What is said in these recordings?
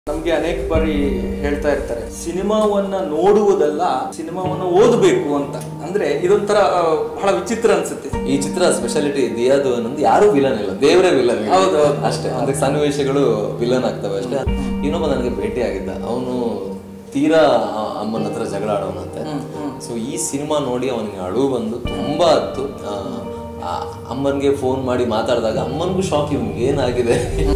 ನಮಗೆ ಅನೇಕ ಬಾರಿ ಹೇಳ್ತಾ ಇರ್ತಾರೆ ಸಿನಿಮಾವನ್ನ ನೋಡುವುದಲ್ಲ ಸಿನಿಮಾವನ್ನ ಓದಬೇಕು ಅಂತ ಅಂದ್ರೆ ಇದೊಂಥರ ಆ, ಬಹಳ ವಿಚಿತ್ರ ಅನ್ಸುತ್ತೆ ಈ ಚಿತ್ರ ಸ್ಪೆಷಾಲಿಟಿ ದಿಯಾದು ಅನ್ನೋದು ಯಾರು ವಿಲನ್ ಇಲ್ಲ ದೇವರೇ ವಿಲನ್ ಹೌದು, ಹೌದು. ಅಷ್ಟೇ ಅಂದ್ರೆ ಸನ್ನಿವೇಶಗಳು ವಿಲನ್ ಆಗ್ತವೆ ಅಷ್ಟೇ ಇನ್ನೊಬ್ಬ ನನಗೆ ಭೇಟಿ ಆಗಿದ್ದ ಅವನು ತೀರಾ ಆ- ಅಮ್ಮನ ಹತ್ರ ಜಗಳ ಆಡೋನಂತೆ ಸೊ ಈ ಸಿನಿಮಾ ನೋಡಿ ಅವನಿಗೆ ಅಳು ಬಂದು ತುಂಬಾ ಹತ್ತು ಆ, ಆ ಅಮ್ಮನ್ಗೆ ಫೋನ್ ಮಾಡಿ ಮಾತಾಡಿದಾಗ ಅಮ್ಮನಿಗೂ ಶಾಕ್ ಇವ್ನಿಗೆ ಏನಾಗಿದೆ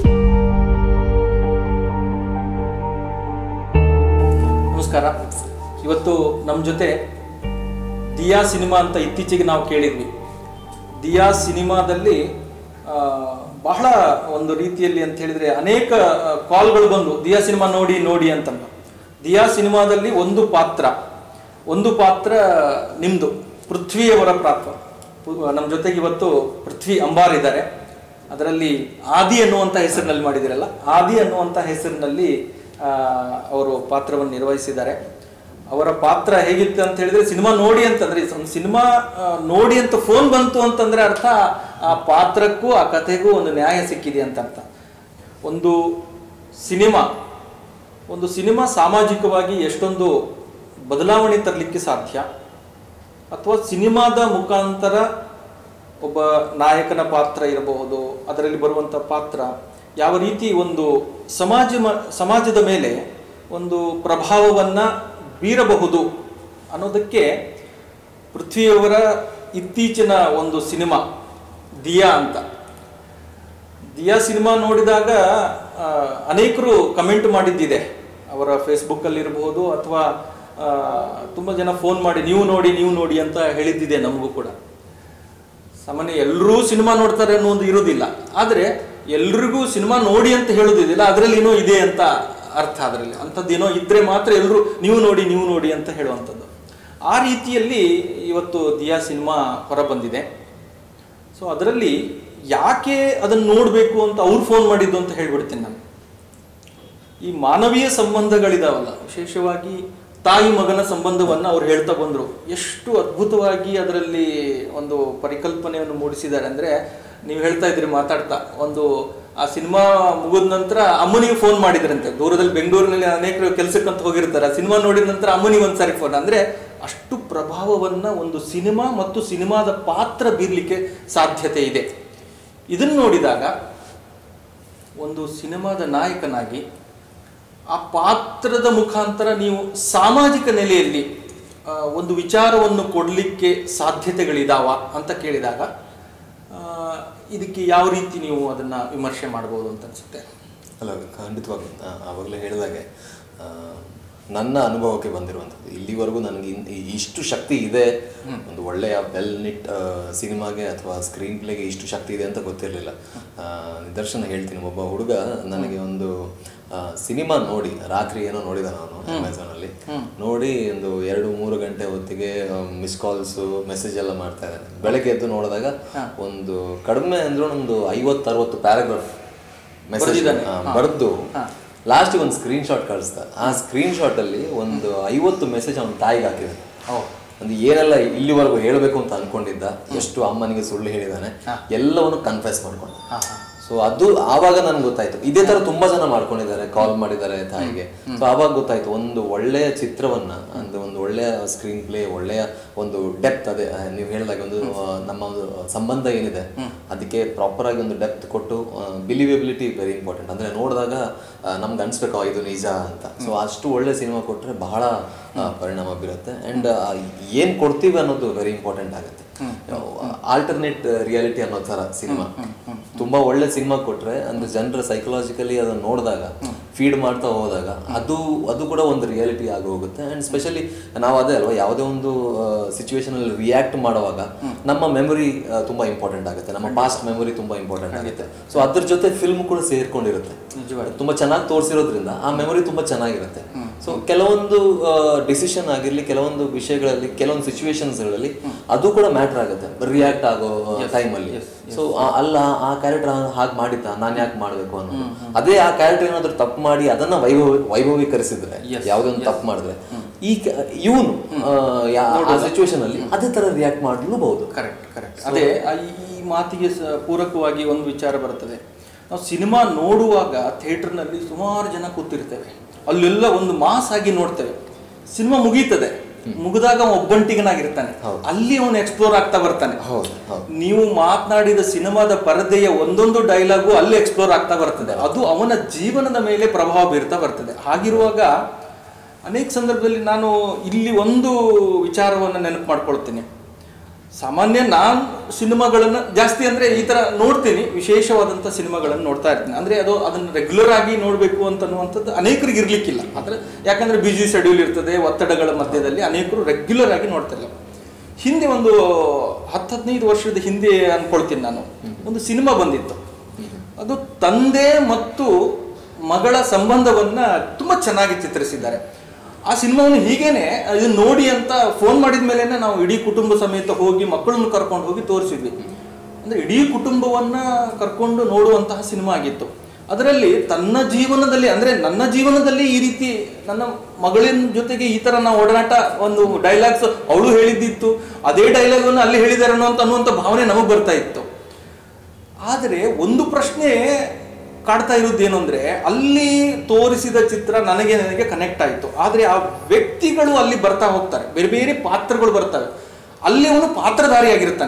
ನಮಸ್ಕಾರ ಇವತ್ತು ನಮ್ಮ ಜೊತೆ ದಿಯಾ ಸಿನಿಮಾ ಅಂತ ಇತ್ತೀಚೆಗೆ ನಾವು ಕೇಳಿದ್ವಿ ದಿಯಾ ಸಿನಿಮಾದಲ್ಲಿ ಆ, ಬಹಳ ಒಂದು ರೀತಿಯಲ್ಲಿ ಅಂತ ಹೇಳಿದ್ರೆ ಅನೇಕ ಕಾಲ್ಗಳು ಬಂದು ದಿಯಾ ಸಿನಿಮಾ ನೋಡಿ ನೋಡಿ ಅಂತಂದು ದಿಯಾ ಸಿನಿಮಾದಲ್ಲಿ ಒಂದು ಪಾತ್ರ ಒಂದು ಪಾತ್ರ ನಿಮ್ದು ಪೃಥ್ವಿಯವರ ಪಾತ್ರ ನಮ್ಮ ಜೊತೆಗೆ ಇವತ್ತು ಪೃಥ್ವಿ ಅಂಬಾರ್ ಇದ್ದಾರೆ ಅದರಲ್ಲಿ ಆದಿ ಅನ್ನುವಂಥ ಹೆಸರಿನಲ್ಲಿ ಮಾಡಿದಿರಲ್ಲ ಆದಿ ಅನ್ನುವಂಥ ಹೆಸರಿನಲ್ಲಿ ಆ, ಅವರು ಪಾತ್ರವನ್ನು ನಿರ್ವಹಿಸಿದ್ದಾರೆ ಅವರ ಪಾತ್ರ ಹೇಗಿತ್ತು ಅಂತ ಹೇಳಿದ್ರೆ ಸಿನಿಮಾ ನೋಡಿ ಅಂತಂದ್ರೆ ಒಂದು ಸಿನಿಮಾ ಆ, ನೋಡಿ ಅಂತ ಫೋನ್ ಬಂತು ಅಂತಂದ್ರೆ ಅರ್ಥ ಆ ಪಾತ್ರಕ್ಕೂ ಆ ಕಥೆಗೂ ಒಂದು ನ್ಯಾಯ ಸಿಕ್ಕಿದೆ ಅಂತ ಅರ್ಥ ಒಂದು ಸಿನಿಮಾ ಒಂದು ಸಿನಿಮಾ ಸಾಮಾಜಿಕವಾಗಿ ಎಷ್ಟೊಂದು ಬದಲಾವಣೆ ತರಲಿಕ್ಕೆ ಸಾಧ್ಯ ಅಥವಾ ಸಿನಿಮಾದ ಮುಖಾಂತರ ಒಬ್ಬ ನಾಯಕನ ಪಾತ್ರ ಇರಬಹುದು ಅದರಲ್ಲಿ ಬರುವಂಥ ಪಾತ್ರ ಯಾವ ರೀತಿ ಒಂದು ಸಮಾಜ ಮ- ಸಮಾಜದ ಮೇಲೆ ಒಂದು ಪ್ರಭಾವವನ್ನ ಬೀರಬಹುದು ಅನ್ನೋದಕ್ಕೆ ಪೃಥ್ವಿಯವರ ಇತ್ತೀಚಿನ ಒಂದು ಸಿನಿಮಾ ದಿಯಾ ಅಂತ ದಿಯಾ ಸಿನಿಮಾ ನೋಡಿದಾಗ ಆ, ಅನೇಕರು ಕಮೆಂಟ್ ಮಾಡಿದ್ದಿದೆ ಅವರ ಫೇಸ್ಬುಕ್ಕಲ್ಲಿ ಇರಬಹುದು ಅಥವಾ ತುಂಬ ಜನ ಫೋನ್ ಮಾಡಿ ನೀವು ನೋಡಿ ನೀವು ನೋಡಿ ಅಂತ ಹೇಳಿದ್ದಿದೆ ನಮಗೂ ಕೂಡ ಸಾಮಾನ್ಯ ಎಲ್ಲರೂ ಸಿನಿಮಾ ನೋಡ್ತಾರೆ ಅನ್ನೋ ಒಂದು ಇರೋದಿಲ್ಲ ಆದರೆ ಎಲ್ರಿಗೂ ಸಿನಿಮಾ ನೋಡಿ ಅಂತ ಹೇಳೋದಿಲ್ಲ ಅದರಲ್ಲಿ ಏನೋ ಇದೆ ಅಂತ ಅರ್ಥ ಅದರಲ್ಲಿ ಅಂಥದ್ದೇನೋ ಇದ್ರೆ ಮಾತ್ರ ಎಲ್ಲರೂ ನೀವು ನೋಡಿ ನೀವು ನೋಡಿ ಅಂತ ಹೇಳುವಂಥದ್ದು ಆ ರೀತಿಯಲ್ಲಿ ಇವತ್ತು ದಿಯಾ ಸಿನಿಮಾ ಹೊರ ಬಂದಿದೆ ಸೊ ಅದರಲ್ಲಿ ಯಾಕೆ ಅದನ್ನು ನೋಡಬೇಕು ಅಂತ ಅವ್ರು ಫೋನ್ ಮಾಡಿದ್ದು ಅಂತ ಹೇಳ್ಬಿಡ್ತೀನಿ ನಾನು ಈ ಮಾನವೀಯ ಸಂಬಂಧಗಳಿದಾವಲ್ಲ ವಿಶೇಷವಾಗಿ ತಾಯಿ ಮಗನ ಸಂಬಂಧವನ್ನ ಅವ್ರು ಹೇಳ್ತಾ ಬಂದ್ರು ಎಷ್ಟು ಅದ್ಭುತವಾಗಿ ಅದರಲ್ಲಿ ಒಂದು ಪರಿಕಲ್ಪನೆಯನ್ನು ಮೂಡಿಸಿದ್ದಾರೆ ಅಂದ್ರೆ ನೀವು ಹೇಳ್ತಾ ಇದ್ರಿ ಮಾತಾಡ್ತಾ ಒಂದು ಆ ಸಿನಿಮಾ ಮುಗಿದ ನಂತರ ಅಮ್ಮನಿಗೆ ಫೋನ್ ಮಾಡಿದ್ರಂತೆ ದೂರದಲ್ಲಿ ಬೆಂಗಳೂರಿನಲ್ಲಿ ಅನೇಕರು ಕೆಲಸಕ್ಕಂತ ಹೋಗಿರ್ತಾರೆ ಆ ಸಿನಿಮಾ ನೋಡಿದ ನಂತರ ಅಮ್ಮನಿಗೆ ಒಂದ್ಸಾರಿ ಫೋನ್ ಅಂದ್ರೆ ಅಷ್ಟು ಪ್ರಭಾವವನ್ನ ಒಂದು ಸಿನಿಮಾ ಮತ್ತು ಸಿನಿಮಾದ ಪಾತ್ರ ಬೀರ್ಲಿಕ್ಕೆ ಸಾಧ್ಯತೆ ಇದೆ ಇದನ್ನು ನೋಡಿದಾಗ ಒಂದು ಸಿನಿಮಾದ ನಾಯಕನಾಗಿ ಆ ಪಾತ್ರದ ಮುಖಾಂತರ ನೀವು ಸಾಮಾಜಿಕ ನೆಲೆಯಲ್ಲಿ ಆ, ಒಂದು ವಿಚಾರವನ್ನು ಕೊಡಲಿಕ್ಕೆ ಸಾಧ್ಯತೆಗಳಿದಾವ ಅಂತ ಕೇಳಿದಾಗ ಆ, ಇದಕ್ಕೆ ಯಾವ ರೀತಿ ನೀವು ಅದನ್ನ ವಿಮರ್ಶೆ ಮಾಡ್ಬೋದು ಅಂತ ಅನ್ಸುತ್ತೆ ಅಲ್ಲ ಖಂಡಿತವಾಗಿ ಆವಾಗಲೇ ಹೇಳಿದಾಗೆ ಆ, ನನ್ನ ಅನುಭವಕ್ಕೆ ಬಂದಿರುವಂಥದ್ದು ಇಲ್ಲಿವರೆಗೂ ನನಗೆ ಇನ್- ಈ- ಇಷ್ಟು ಶಕ್ತಿ ಇದೆ ಒಂದು ಒಳ್ಳೆಯ ವೆಲ್ ನಿಟ್ ಸಿನಿಮಾಗೆ ಅಥವಾ ಸ್ಕ್ರೀನ್ ಪ್ಲೇಗೆ ಇಷ್ಟು ಶಕ್ತಿ ಇದೆ ಅಂತ ಗೊತ್ತಿರಲಿಲ್ಲ ನಿದರ್ಶನ ಹೇಳ್ತೀನಿ ಒಬ್ಬ ಹುಡುಗ ನನಗೆ ಒಂದು ಸಿನಿಮಾ ನೋಡಿ ರಾತ್ರಿ ಏನೋ ನೋಡಿದ ನಾನು ಅಮೆಝಾನಲ್ಲಿ ನೋಡಿ ಒಂದು ಎರಡು ಮೂರು ಗಂಟೆ ಹೊತ್ತಿಗೆ ಮಿಸ್ ಕಾಲ್ಸು ಮೆಸೇಜ್ ಎಲ್ಲ ಮಾಡ್ತಾ ಇದ್ದಾನೆ ಬೆಳಗ್ಗೆ ಎದ್ದು ನೋಡಿದಾಗ ಒಂದು ಕಡಿಮೆ ಅಂದ್ರೆ ಒಂದು ಐವತ್ತು ಅರವತ್ತು ಪ್ಯಾರಾಗ್ರಾಫ್ ಮೆಸೇಜ್ ಬರೆದು ಲಾಸ್ಟ್ ಒಂದು ಸ್ಕ್ರೀನ್ ಶಾಟ್ ಕಳಿಸ್ದ ಆ ಸ್ಕ್ರೀನ್ ಶಾಟ್ ಅಲ್ಲಿ ಒಂದು ಐವತ್ತು ಮೆಸೇಜ್ ಅವನ ತಾಯಿಗೆ ಹಾಕಿದ್ದಾನೆ ಒಂದು ಏನೆಲ್ಲ ಇಲ್ಲಿವರೆಗೂ ಹೇಳಬೇಕು ಅಂತ ಅನ್ಕೊಂಡಿದ್ದ ಎಷ್ಟು ಅಮ್ಮನಿಗೆ ಸುಳ್ಳು ಹೇಳಿದಾನೆ ಎಲ್ಲವನ್ನು ಕನ್ಫೆಸ್ ಮಾಡ್ಕೊಂಡ ಸೊ ಅದು ಆವಾಗ ನನ್ಗೆ ಗೊತ್ತಾಯ್ತು ಇದೇ ತರ ತುಂಬಾ ಜನ ಮಾಡ್ಕೊಂಡಿದ್ದಾರೆ ಕಾಲ್ ಮಾಡಿದ್ದಾರೆ ತಾಯಿಗೆ ಸೊ ಆವಾಗ ಗೊತ್ತಾಯ್ತು ಒಂದು ಒಳ್ಳೆಯ ಚಿತ್ರವನ್ನ ಅಂದ್ರೆ ಒಂದು ಒಳ್ಳೆಯ ಸ್ಕ್ರೀನ್ ಪ್ಲೇ ಒಳ್ಳೆಯ ಒಂದು ಡೆಪ್ತ್ ಅದೇ ಆ, ನೀವು ಹೇಳಿದಾಗ ಒಂದು ಆ, ನಮ್ಮ ಒಂದು ಸಂಬಂಧ ಏನಿದೆ ಅದಕ್ಕೆ ಪ್ರಾಪರ್ ಆಗಿ ಒಂದು ಡೆಪ್ತ್ ಕೊಟ್ಟು ಬಿಲಿವೇಬಿಲಿಟಿ ವೆರಿ ಇಂಪಾರ್ಟೆಂಟ್ ಅಂದ್ರೆ ನೋಡಿದಾಗ ಆ, ನಮ್ಗೆ ಅನ್ಸ್ಬೇಕು ಆ, ಇದು ನಿಜ ಅಂತ ಸೊ ಅಷ್ಟು ಒಳ್ಳೆ ಸಿನಿಮಾ ಕೊಟ್ರೆ ಬಹಳ ಆ, ಪರಿಣಾಮ ಬೀರುತ್ತೆ ಅಂಡ್ ಏನ್ ಕೊಡ್ತೀವಿ ಅನ್ನೋದು ವೆರಿ ಇಂಪಾರ್ಟೆಂಟ್ ಆಗುತ್ತೆ ಆಲ್ಟರ್ನೇಟ್ ರಿಯಾಲಿಟಿ ಅನ್ನೋ ತರ ಸಿನಿಮಾ ತುಂಬಾ ಒಳ್ಳೆ ಸಿನಿಮಾ ಕೊಟ್ರೆ ಅಂದ್ರೆ ಜನರ ಸೈಕಲಾಜಿಕಲಿ ಅದನ್ನ ನೋಡಿದಾಗ ಫೀಡ್ ಮಾಡ್ತಾ ಹೋದಾಗ ಅದು ಅದು ಕೂಡ ಒಂದು ರಿಯಾಲಿಟಿ ಆಗಿ ಹೋಗುತ್ತೆ ಅಂಡ್ ಸ್ಪೆಷಲಿ ನಾವು ಅದೇ ಅಲ್ವಾ ಯಾವುದೇ ಒಂದು ಸಿಚುವೇಶನ್ ಅಲ್ಲಿ ರಿಯಾಕ್ಟ್ ಮಾಡುವಾಗ ನಮ್ಮ ಮೆಮೊರಿ ತುಂಬಾ ಇಂಪಾರ್ಟೆಂಟ್ ಆಗುತ್ತೆ ನಮ್ಮ ಪಾಸ್ಟ್ ಮೆಮೊರಿ ತುಂಬಾ ಇಂಪಾರ್ಟೆಂಟ್ ಆಗುತ್ತೆ ಸೊ ಅದ್ರ ಜೊತೆ ಫಿಲ್ಮ್ ಕೂಡ ಸೇರ್ಕೊಂಡಿರುತ್ತೆ ತುಂಬಾ ಚೆನ್ನಾಗಿ ತೋರಿಸಿರೋದ್ರಿಂದ ಆ ಮೆಮೊರಿ ತುಂಬಾ ಚೆನ್ನಾಗಿರುತ್ತೆ ಸೊ ಕೆಲವೊಂದು ಡಿಸಿಷನ್ ಆಗಿರ್ಲಿ ಕೆಲವೊಂದು ವಿಷಯಗಳಲ್ಲಿ ಕೆಲವೊಂದು ಸಿಚುವೇಶನ್ಸ್ಗಳಲ್ಲಿ ಅದು ಕೂಡ ಮ್ಯಾಟರ್ ಆಗುತ್ತೆ ರಿಯಾಕ್ಟ್ ಆಗೋ ಟೈಮಲ್ಲಿ ಸೊ ಅಲ್ಲ ಆ ಕ್ಯಾರೆಕ್ಟರ್ ಹಾಗೆ ಮಾಡಿದ್ದ ನಾನು ಯಾಕೆ ಮಾಡಬೇಕು ಅನ್ನೋದು ಅದೇ ಆ ಕ್ಯಾರೆಕ್ಟರ್ ಏನಾದ್ರು ತಪ್ಪು ಮಾಡಿ ಅದನ್ನ ವೈಭವ ವೈಭವೀಕರಿಸಿದ್ರೆ ಯಾವುದೇ ಒಂದು ತಪ್ಪು ಮಾಡಿದ್ರೆ ಈ ಇವನು ಆ ಸಿಚುವೇಶನ್ ಅಲ್ಲಿ ಅದೇ ತರ ರಿಯಾಕ್ಟ್ ಮಾಡಲೂಬಹುದು ಕರೆಕ್ಟ್ ಕರೆಕ್ಟ್ ಅದೇ ಆ ಈ- ಈ ಮಾತಿಗೆ ಸ- ಪೂರಕವಾಗಿ ಒಂದು ವಿಚಾರ ಬರ್ತದೆ ನಾವು ಸಿನಿಮಾ ನೋಡುವಾಗ ಥಿಯೇಟರ್ನಲ್ಲಿ ಸುಮಾರು ಜನ ಕೂತಿರ್ತೇವೆ ಅಲ್ಲೆಲ್ಲ ಒಂದು ಮಾಸ್ ಆಗಿ ನೋಡ್ತೇವೆ ಸಿನಿಮಾ ಮುಗೀತದೆ ಮುಗಿದಾಗ ಅವ ಒಬ್ಬಂಟಿಗನಾಗಿರ್ತಾನೆ ಅಲ್ಲಿ ಅವನು ಎಕ್ಸ್ಪ್ಲೋರ್ ಆಗ್ತಾ ಬರ್ತಾನೆ ಹೌದು ಹೌದು ನೀವು ಮಾತನಾಡಿದ ಸಿನಿಮಾದ ಪರದೆಯ ಒಂದೊಂದು ಡೈಲಾಗು ಅಲ್ಲಿ ಎಕ್ಸ್ಪ್ಲೋರ್ ಆಗ್ತಾ ಬರ್ತದೆ ಅದು ಅವನ ಜೀವನದ ಮೇಲೆ ಪ್ರಭಾವ ಬೀರ್ತಾ ಬರ್ತದೆ ಹಾಗಿರುವಾಗ ಅನೇಕ ಸಂದರ್ಭದಲ್ಲಿ ನಾನು ಇಲ್ಲಿ ಒಂದು ವಿಚಾರವನ್ನು ನೆನಪು ಮಾಡ್ಕೊಳ್ತೀನಿ ಸಾಮಾನ್ಯ ನಾನು ಸಿನಿಮಾಗಳನ್ನು ಜಾಸ್ತಿ ಅಂದರೆ ಈ ಥರ ನೋಡ್ತೀನಿ ವಿಶೇಷವಾದಂಥ ಸಿನಿಮಾಗಳನ್ನು ನೋಡ್ತಾ ಇರ್ತೀನಿ ಅಂದರೆ ಅದು ಅದನ್ನು ರೆಗ್ಯುಲರ್ ಆಗಿ ನೋಡಬೇಕು ಅಂತ ಅನ್ನುವಂಥದ್ದು ಅನೇಕರಿಗೆ ಇರಲಿಕ್ಕಿಲ್ಲ ಆದರೆ ಯಾಕಂದರೆ ಬ್ಯುಸಿ ಶೆಡ್ಯೂಲ್ ಇರ್ತದೆ ಒತ್ತಡಗಳ ಮಧ್ಯದಲ್ಲಿ ಅನೇಕರು ರೆಗ್ಯುಲರ್ ಆಗಿ ನೋಡ್ತಿಲ್ಲ ಹಿಂದೆ ಒಂದು ಹತ್ತು ಹದಿನೈದು ವರ್ಷದ ಹಿಂದೆ ಅನ್ಕೊಳ್ತೀನಿ ನಾನು ಒಂದು ಸಿನಿಮಾ ಬಂದಿತ್ತು ಅದು ತಂದೆ ಮತ್ತು ಮಗಳ ಸಂಬಂಧವನ್ನ ತುಂಬಾ ಚೆನ್ನಾಗಿ ಚಿತ್ರಿಸಿದ್ದಾರೆ ಆ ಸಿನಿಮಾವನ್ನು ಹೀಗೇನೆ ಇದನ್ನ ನೋಡಿ ಅಂತ ಫೋನ್ ಮಾಡಿದ ಮೇಲೆ ನಾವು ಇಡೀ ಕುಟುಂಬ ಸಮೇತ ಹೋಗಿ ಮಕ್ಕಳನ್ನು ಕರ್ಕೊಂಡು ಹೋಗಿ ತೋರಿಸಿದ್ವಿ ಅಂದ್ರೆ ಇಡೀ ಕುಟುಂಬವನ್ನ ಕರ್ಕೊಂಡು ನೋಡುವಂತಹ ಸಿನಿಮಾ ಆಗಿತ್ತು ಅದರಲ್ಲಿ ತನ್ನ ಜೀವನದಲ್ಲಿ ಅಂದ್ರೆ ನನ್ನ ಜೀವನದಲ್ಲಿ ಈ ರೀತಿ ನನ್ನ ಮಗಳಿನ ಜೊತೆಗೆ ಈ ತರ ನಾವು ಓಡಾಟ ಒಂದು ಡೈಲಾಗ್ಸ್ ಅವಳು ಹೇಳಿದ್ದಿತ್ತು ಅದೇ ಡೈಲಾಗ್ ಅನ್ನು ಅಲ್ಲಿ ಹೇಳಿದಾರೆ ಅನ್ನೋ ಅನ್ನುವಂಥ ಭಾವನೆ ನಮಗೆ ಬರ್ತಾ ಇತ್ತು ಆದರೆ ಒಂದು ಪ್ರಶ್ನೆ ಕಾಡ್ತಾ ಇರೋದು ಏನು ಅಂದ್ರೆ ಅಲ್ಲಿ ತೋರಿಸಿದ ಚಿತ್ರ ನನಗೆ ನನಗೆ ಕನೆಕ್ಟ್ ಆಯಿತು ಆದರೆ ಆ ವ್ಯಕ್ತಿಗಳು ಅಲ್ಲಿ ಬರ್ತಾ ಹೋಗ್ತಾರೆ ಬೇರೆ ಬೇರೆ ಪಾತ್ರಗಳು ಬರ್ತವೆ ಅಲ್ಲಿ ಅವನು ಪಾತ್ರಧಾರಿಯಾಗಿರ್ತಾನೆ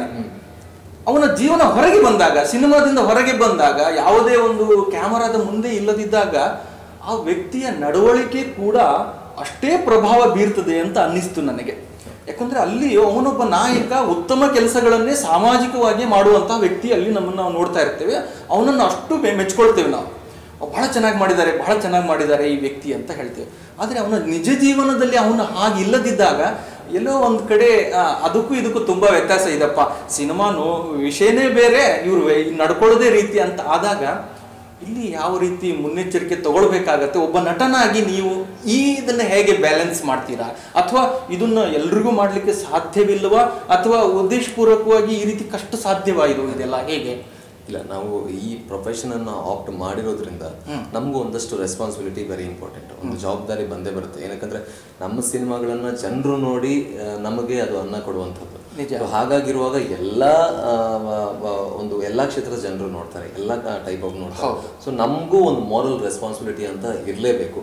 ಅವನ ಜೀವನ ಹೊರಗೆ ಬಂದಾಗ ಸಿನಿಮಾದಿಂದ ಹೊರಗೆ ಬಂದಾಗ ಯಾವುದೇ ಒಂದು ಕ್ಯಾಮರಾದ ಮುಂದೆ ಇಲ್ಲದಿದ್ದಾಗ ಆ ವ್ಯಕ್ತಿಯ ನಡವಳಿಕೆ ಕೂಡ ಅಷ್ಟೇ ಪ್ರಭಾವ ಬೀರ್ತದೆ ಅಂತ ಅನ್ನಿಸ್ತು ನನಗೆ ಯಾಕಂದ್ರೆ ಅಲ್ಲಿ ಅವನೊಬ್ಬ ನಾಯಕ ಉತ್ತಮ ಕೆಲಸಗಳನ್ನೇ ಸಾಮಾಜಿಕವಾಗಿ ಮಾಡುವಂತಹ ವ್ಯಕ್ತಿ ಅಲ್ಲಿ ನಮ್ಮನ್ನು ನಾವು ನೋಡ್ತಾ ಇರ್ತೇವೆ ಅವನನ್ನು ಅಷ್ಟು ಮೆ- ಮೆಚ್ಕೊಳ್ತೇವೆ ನಾವು ಅವ್ರು ಬಹಳ ಚೆನ್ನಾಗಿ ಮಾಡಿದ್ದಾರೆ ಬಹಳ ಚೆನ್ನಾಗಿ ಮಾಡಿದ್ದಾರೆ ಈ ವ್ಯಕ್ತಿ ಅಂತ ಹೇಳ್ತೇವೆ ಆದರೆ ಅವನ ನಿಜ ಜೀವನದಲ್ಲಿ ಅವನು ಹಾಗೆ ಇಲ್ಲದಿದ್ದಾಗ ಎಲ್ಲೋ ಒಂದು ಕಡೆ ಆ, ಅದಕ್ಕೂ ಇದಕ್ಕೂ ತುಂಬಾ ವ್ಯತ್ಯಾಸ ಇದಪ್ಪ ಸಿನಿಮಾ ನೋ ವಿಷಯನೇ ಬೇರೆ ಇವರು ನಡ್ಕೊಳ್ಳೋದೇ ರೀತಿ ಅಂತ ಆದಾಗ ಇಲ್ಲಿ ಯಾವ ರೀತಿ ಮುನ್ನೆಚ್ಚರಿಕೆ ತಗೊಳ್ಬೇಕಾಗತ್ತೆ ಒಬ್ಬ ನಟನಾಗಿ ನೀವು ಈ ಇದನ್ನ ಹೇಗೆ ಬ್ಯಾಲೆನ್ಸ್ ಮಾಡ್ತೀರಾ ಅಥವಾ ಇದನ್ನ ಎಲ್ರಿಗೂ ಮಾಡ್ಲಿಕ್ಕೆ ಸಾಧ್ಯವಿಲ್ವಾ ಅಥವಾ ಉದ್ದೇಶಪೂರ್ವಕವಾಗಿ ಈ ರೀತಿ ಕಷ್ಟ ಸಾಧ್ಯವಾ ಇದು ಇದೆಲ್ಲ ಹೇಗೆ ಇಲ್ಲ ನಾವು ಈ ಪ್ರೊಫೆಷನ್ ಅನ್ನ ಆಪ್ಟ್ ಮಾಡಿರೋದ್ರಿಂದ ನಮಗೂ ಒಂದಷ್ಟು ರೆಸ್ಪಾನ್ಸಿಬಿಲಿಟಿ ವೆರಿ ಇಂಪಾರ್ಟೆಂಟ್ ಒಂದು ಜವಾಬ್ದಾರಿ ಬಂದೇ ಬರುತ್ತೆ ಏನಕ್ಕಂದ್ರೆ ನಮ್ಮ ಸಿನಿಮಾಗಳನ್ನ ಜನರು ನೋಡಿ ಆ, ನಮಗೆ ಅದು ಅನ್ನ ಕೊಡುವಂಥದ್ದು ನಿಜ. So ಹಾಗಾಗಿರುವಾಗ ಎಲ್ಲ ಆ, ವ- ವ- ಒಂದು ಎಲ್ಲಾ ಕ್ಷೇತ್ರದ ಜನರು ನೋಡ್ತಾರೆ ಎಲ್ಲ ಟೈಪ್ ಆಫ್ ನೋಡ್ತಾರೆ ಸೊ ನಮಗೂ ಒಂದು ಮಾರಲ್ ರೆಸ್ಪಾನ್ಸಿಬಿಲಿಟಿ ಅಂತ ಇರಲೇಬೇಕು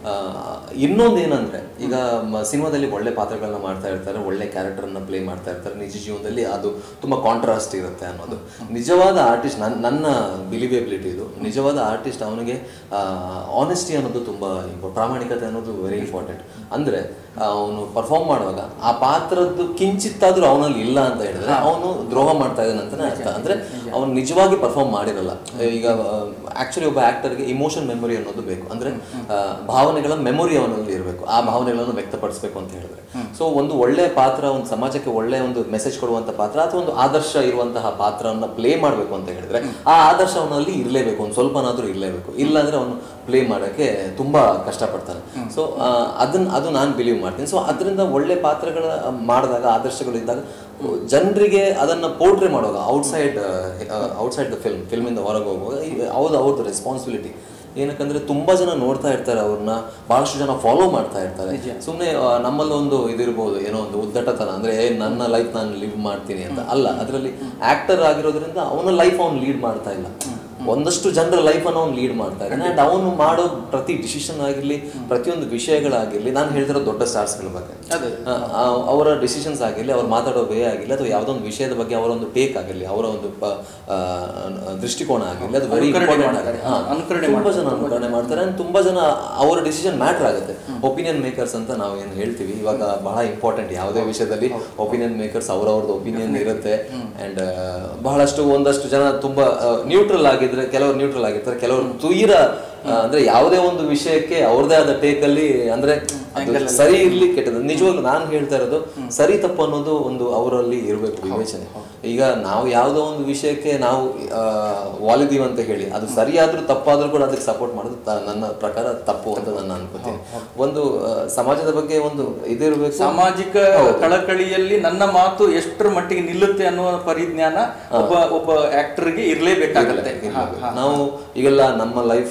ಇನ್ನೊಂದು ಏನಂದ್ರೆ ಈಗ ಮ- ಸಿನಿಮಾದಲ್ಲಿ ಒಳ್ಳೆ ಪಾತ್ರಗಳನ್ನ ಮಾಡ್ತಾ ಇರ್ತಾರೆ ಒಳ್ಳೆ ಕ್ಯಾರೆಕ್ಟರ್ನ ಪ್ಲೇ ಮಾಡ್ತಾ ಇರ್ತಾರೆ ನಿಜ ಜೀವನದಲ್ಲಿ ಅದು ತುಂಬಾ ಕಾಂಟ್ರಾಸ್ಟ್ ಇರುತ್ತೆ ಅನ್ನೋದು ನಿಜವಾದ ಆರ್ಟಿಸ್ಟ್ ನನ್ನ ನನ್ನ ಬಿಲಿವೇಬಿಲಿಟಿ ಇದು ನಿಜವಾದ ಆರ್ಟಿಸ್ಟ್ ಅವನಿಗೆ ಆನೆಸ್ಟಿ ಅನ್ನೋದು ತುಂಬಾ ಇಂಪ ಪ್ರಾಮಾಣಿಕತೆ ಅನ್ನೋದು ವೆರಿ ಇಂಪಾರ್ಟೆಂಟ್ ಅಂದ್ರೆ ಅವನು ಪರ್ಫಾರ್ಮ್ ಮಾಡುವಾಗ ಆ ಪಾತ್ರದ್ದು ಕಿಂಚಿತ್ತಾದ್ರೂ ಅವನಲ್ಲಿ ಇಲ್ಲ ಅಂತ ಹೇಳಿದ್ರೆ ಅವನು ದ್ರೋಹ ಮಾಡ್ತಾ ಇದ್ದಾನೆ ಅಂತಾನೆ ಅರ್ಥ ಅಂದ್ರೆ ಅವನು ನಿಜವಾಗಿ ಪರ್ಫಾರ್ಮ್ ಮಾಡಿರಲ್ಲ ಈಗ ಆಕ್ಚುಲಿ ಒಬ್ಬ ಆಕ್ಟರ್ಗೆ ಇಮೋಷನ್ ಮೆಮೊರಿ ಅನ್ನೋದು ಬೇಕು ಅಂದ್ರೆ ಆ, ಭಾವನೆಗಳ ಮೆಮೊರಿ ಅವನಲ್ಲಿ ಇರಬೇಕು ಆ ಭಾವನೆಗಳನ್ನು ವ್ಯಕ್ತಪಡಿಸಬೇಕು ಅಂತ ಹೇಳಿದ್ರೆ ಸೊ ಒಂದು ಒಳ್ಳೆ ಪಾತ್ರ ಒಂದು ಸಮಾಜಕ್ಕೆ ಒಳ್ಳೆ ಒಂದು ಮೆಸೇಜ್ ಕೊಡುವಂತ ಪಾತ್ರ ಅಥವಾ ಒಂದು ಆದರ್ಶ ಇರುವಂತಹ ಪಾತ್ರವನ್ನ ಪ್ಲೇ ಮಾಡಬೇಕು ಅಂತ ಹೇಳಿದ್ರೆ ಆ ಆದರ್ಶ ಅವನಲ್ಲಿ ಇರಲೇಬೇಕು ಒಂದು ಸ್ವಲ್ಪನಾದ್ರೂ ಇರಲೇಬೇಕು ಇಲ್ಲಾಂದ್ರೆ ಅವನು ಪ್ಲೇ ಮಾಡೋಕ್ಕೆ ತುಂಬಾ ಕಷ್ಟಪಡ್ತಾನೆ ಸೊ ಅದನ್ನ ಅದು ನಾನು ಬಿಲೀವ್ ಮಾಡ್ತೀನಿ ಸೊ ಅದರಿಂದ ಒಳ್ಳೆ ಪಾತ್ರಗಳ ಮಾಡಿದಾಗ ಆದರ್ಶಗಳು ಇದ್ದಾಗ ಜನರಿಗೆ ಅದನ್ನ ಪೋರ್ಟ್ರೇ ಮಾಡುವಾಗ ಔಟ್ಸೈಡ್ ಔಟ್ಸೈಡ್ ದ ಫಿಲ್ಮ್ ಫಿಲ್ಮಿಂದ ಹೊರಗೆ ಹೋಗುವಾಗ ಇದು ಹೌದು ಅವ್ರದ್ದು ರೆಸ್ಪಾನ್ಸಿಬಿಲಿಟಿ ಏನಕ್ಕಂದ್ರೆ ತುಂಬಾ ಜನ ನೋಡ್ತಾ ಇರ್ತಾರೆ ಅವ್ರನ್ನ ಬಹಳಷ್ಟು ಜನ ಫಾಲೋ ಮಾಡ್ತಾ ಇರ್ತಾರೆ ಸುಮ್ಮನೆ ನಮ್ಮಲ್ಲಿ ಒಂದು ಇದಿರ್ಬೋದು ಏನೋ ಒಂದು ಉದ್ದಟತನ ಅಂದ್ರೆ ಏ, ನನ್ನ ಲೈಫ್ ನಾನು ಲೀವ್ ಮಾಡ್ತೀನಿ ಅಂತ ಅಲ್ಲ ಅದರಲ್ಲಿ ಆಕ್ಟರ್ ಆಗಿರೋದ್ರಿಂದ ಅವನ ಲೈಫ್ ಅವ್ನು ಲೀಡ್ ಮಾಡ್ತಾ ಇಲ್ಲ ಒಂದಷ್ಟು ಜನರ ಲೈಫ್ ಅನ್ನು ಅವ್ನು ಲೀಡ್ ಮಾಡ್ತಾ ಇದ್ದಾನೆ ಅಂಡ್ ಅವನು ಮಾಡೋ ಪ್ರತಿ ಡಿಸಿಷನ್ ಆಗಿರ್ಲಿ ಪ್ರತಿಯೊಂದು ವಿಷಯಗಳಾಗಿರ್ಲಿ ನಾನು ಹೇಳ್ತಿರೋ ದೊಡ್ಡ ಸ್ಟಾರ್ಸ್ಗಳ ಬಗ್ಗೆ ಅದೇ. ಆ, ಆ, ಅವರ ಡಿಸಿಷನ್ಸ್ ಆಗಿರಲಿ ಅವ್ರು ಮಾತಾಡೋ ವೇ ಆಗಿರಲಿ ಅಥವಾ ಯಾವುದೋ ಒಂದು ವಿಷಯದ ಬಗ್ಗೆ ಅವರ ಒಂದು ಟೇಕ್ ಆಗಿರಲಿ ಅವರ ಒಂದು ಪ- ಆ, ದೃಷ್ಟಿಕೋನ ಆಗಿರಲಿ ಅದು ವೆರಿ ಅನುಕರಣೆ ಇಂಪಾರ್ಟೆಂಟ್ ಮಾಡ್ತಾರೆ. ಹಾ, ಅನುಕರಣೆ ತುಂಬಾ ಜನ ಅನುಕರಣೆ ಮಾಡ್ತಾರೆ and ತುಂಬಾ ಜನ ಅವರ ಡಿಸಿಷನ್ ಮ್ಯಾಟರ್ ಆಗುತ್ತೆ ಒಪಿನಿಯನ್ ಮೇಕರ್ಸ್ ಅಂತ ನಾವು ಏನು ಹೇಳ್ತೀವಿ ಇವಾಗ ಬಹಳ ಇಂಪಾರ್ಟೆಂಟ್ ಯಾವುದೇ ವಿಷಯದಲ್ಲಿ ಒಪಿನಿಯನ್ ಮೇಕರ್ಸ್ ಅವ್ರವ್ರದ್ದು ಒಪಿನಿಯನ್ ಇರುತ್ತೆ ಅಂಡ್ ಬಹಳಷ್ಟು ಒಂದಷ್ಟು ಜನ ತುಂಬಾ ನ್ಯೂಟ್ರಲ್ ಆಗಿದ್ರೆ ಕೆಲವರು ನ್ಯೂಟ್ರಲ್ ಆಗಿರ್ತಾರೆ ಕೆಲವರು ತೀರ ಆ, ಅಂದ್ರೆ ಯಾವುದೇ ಒಂದು ವಿಷಯಕ್ಕೆ ಅವ್ರದೇ ಆದ ಟೇಕ್ ಅಲ್ಲಿ ಅಂದ್ರೆ ಅದು ಸರಿ ಇರ್ಲಿ ಕೆಟ್ಟದ್ದು ನಿಜವಾಗ್ಲೂ ನಾನು ಹೇಳ್ತಾ ಇರೋದು ಸರಿ ತಪ್ಪು ಅನ್ನೋದು ಒಂದು ಅವರಲ್ಲಿ ಇರಬೇಕು ವಿವೇಚನೆ ಈಗ ನಾವು ಯಾವುದೋ ಒಂದು ವಿಷಯಕ್ಕೆ ನಾವು ಆ, ವಾಲಿದೀವಿ ಅಂತ ಹೇಳಿ ಅದು ಸರಿಯಾದ್ರೂ ತಪ್ಪಾದ್ರೂ ಕೂಡ ಅದಕ್ಕೆ ಸಪೋರ್ಟ್ ಮಾಡೋದು ತ- ನನ್ನ ಪ್ರಕಾರ ತಪ್ಪು ಅಂತ ನಾನು ಅನ್ಕೋತೀನಿ ಒಂದು ಆ, ಸಮಾಜದ ಬಗ್ಗೆ ಒಂದು ಇದಿರ್ಬೇಕು ಸಾಮಾಜಿಕ ಕಳಕಳಿಯಲ್ಲಿ ನನ್ನ ಮಾತು ಎಷ್ಟರ ಮಟ್ಟಿಗೆ ನಿಲ್ಲುತ್ತೆ ಅನ್ನುವ ಪರಿಜ್ಞಾನ ಒಬ್ಬ ಒಬ್ಬ ಆಕ್ಟರ್ಗೆ ಇರಲೇಬೇಕಾಗತ್ತೆ ಇರ್ಬೇಕು. ನಾವು ಈಗೆಲ್ಲ ನಮ್ಮ ಲೈಫ್ ಅಂತ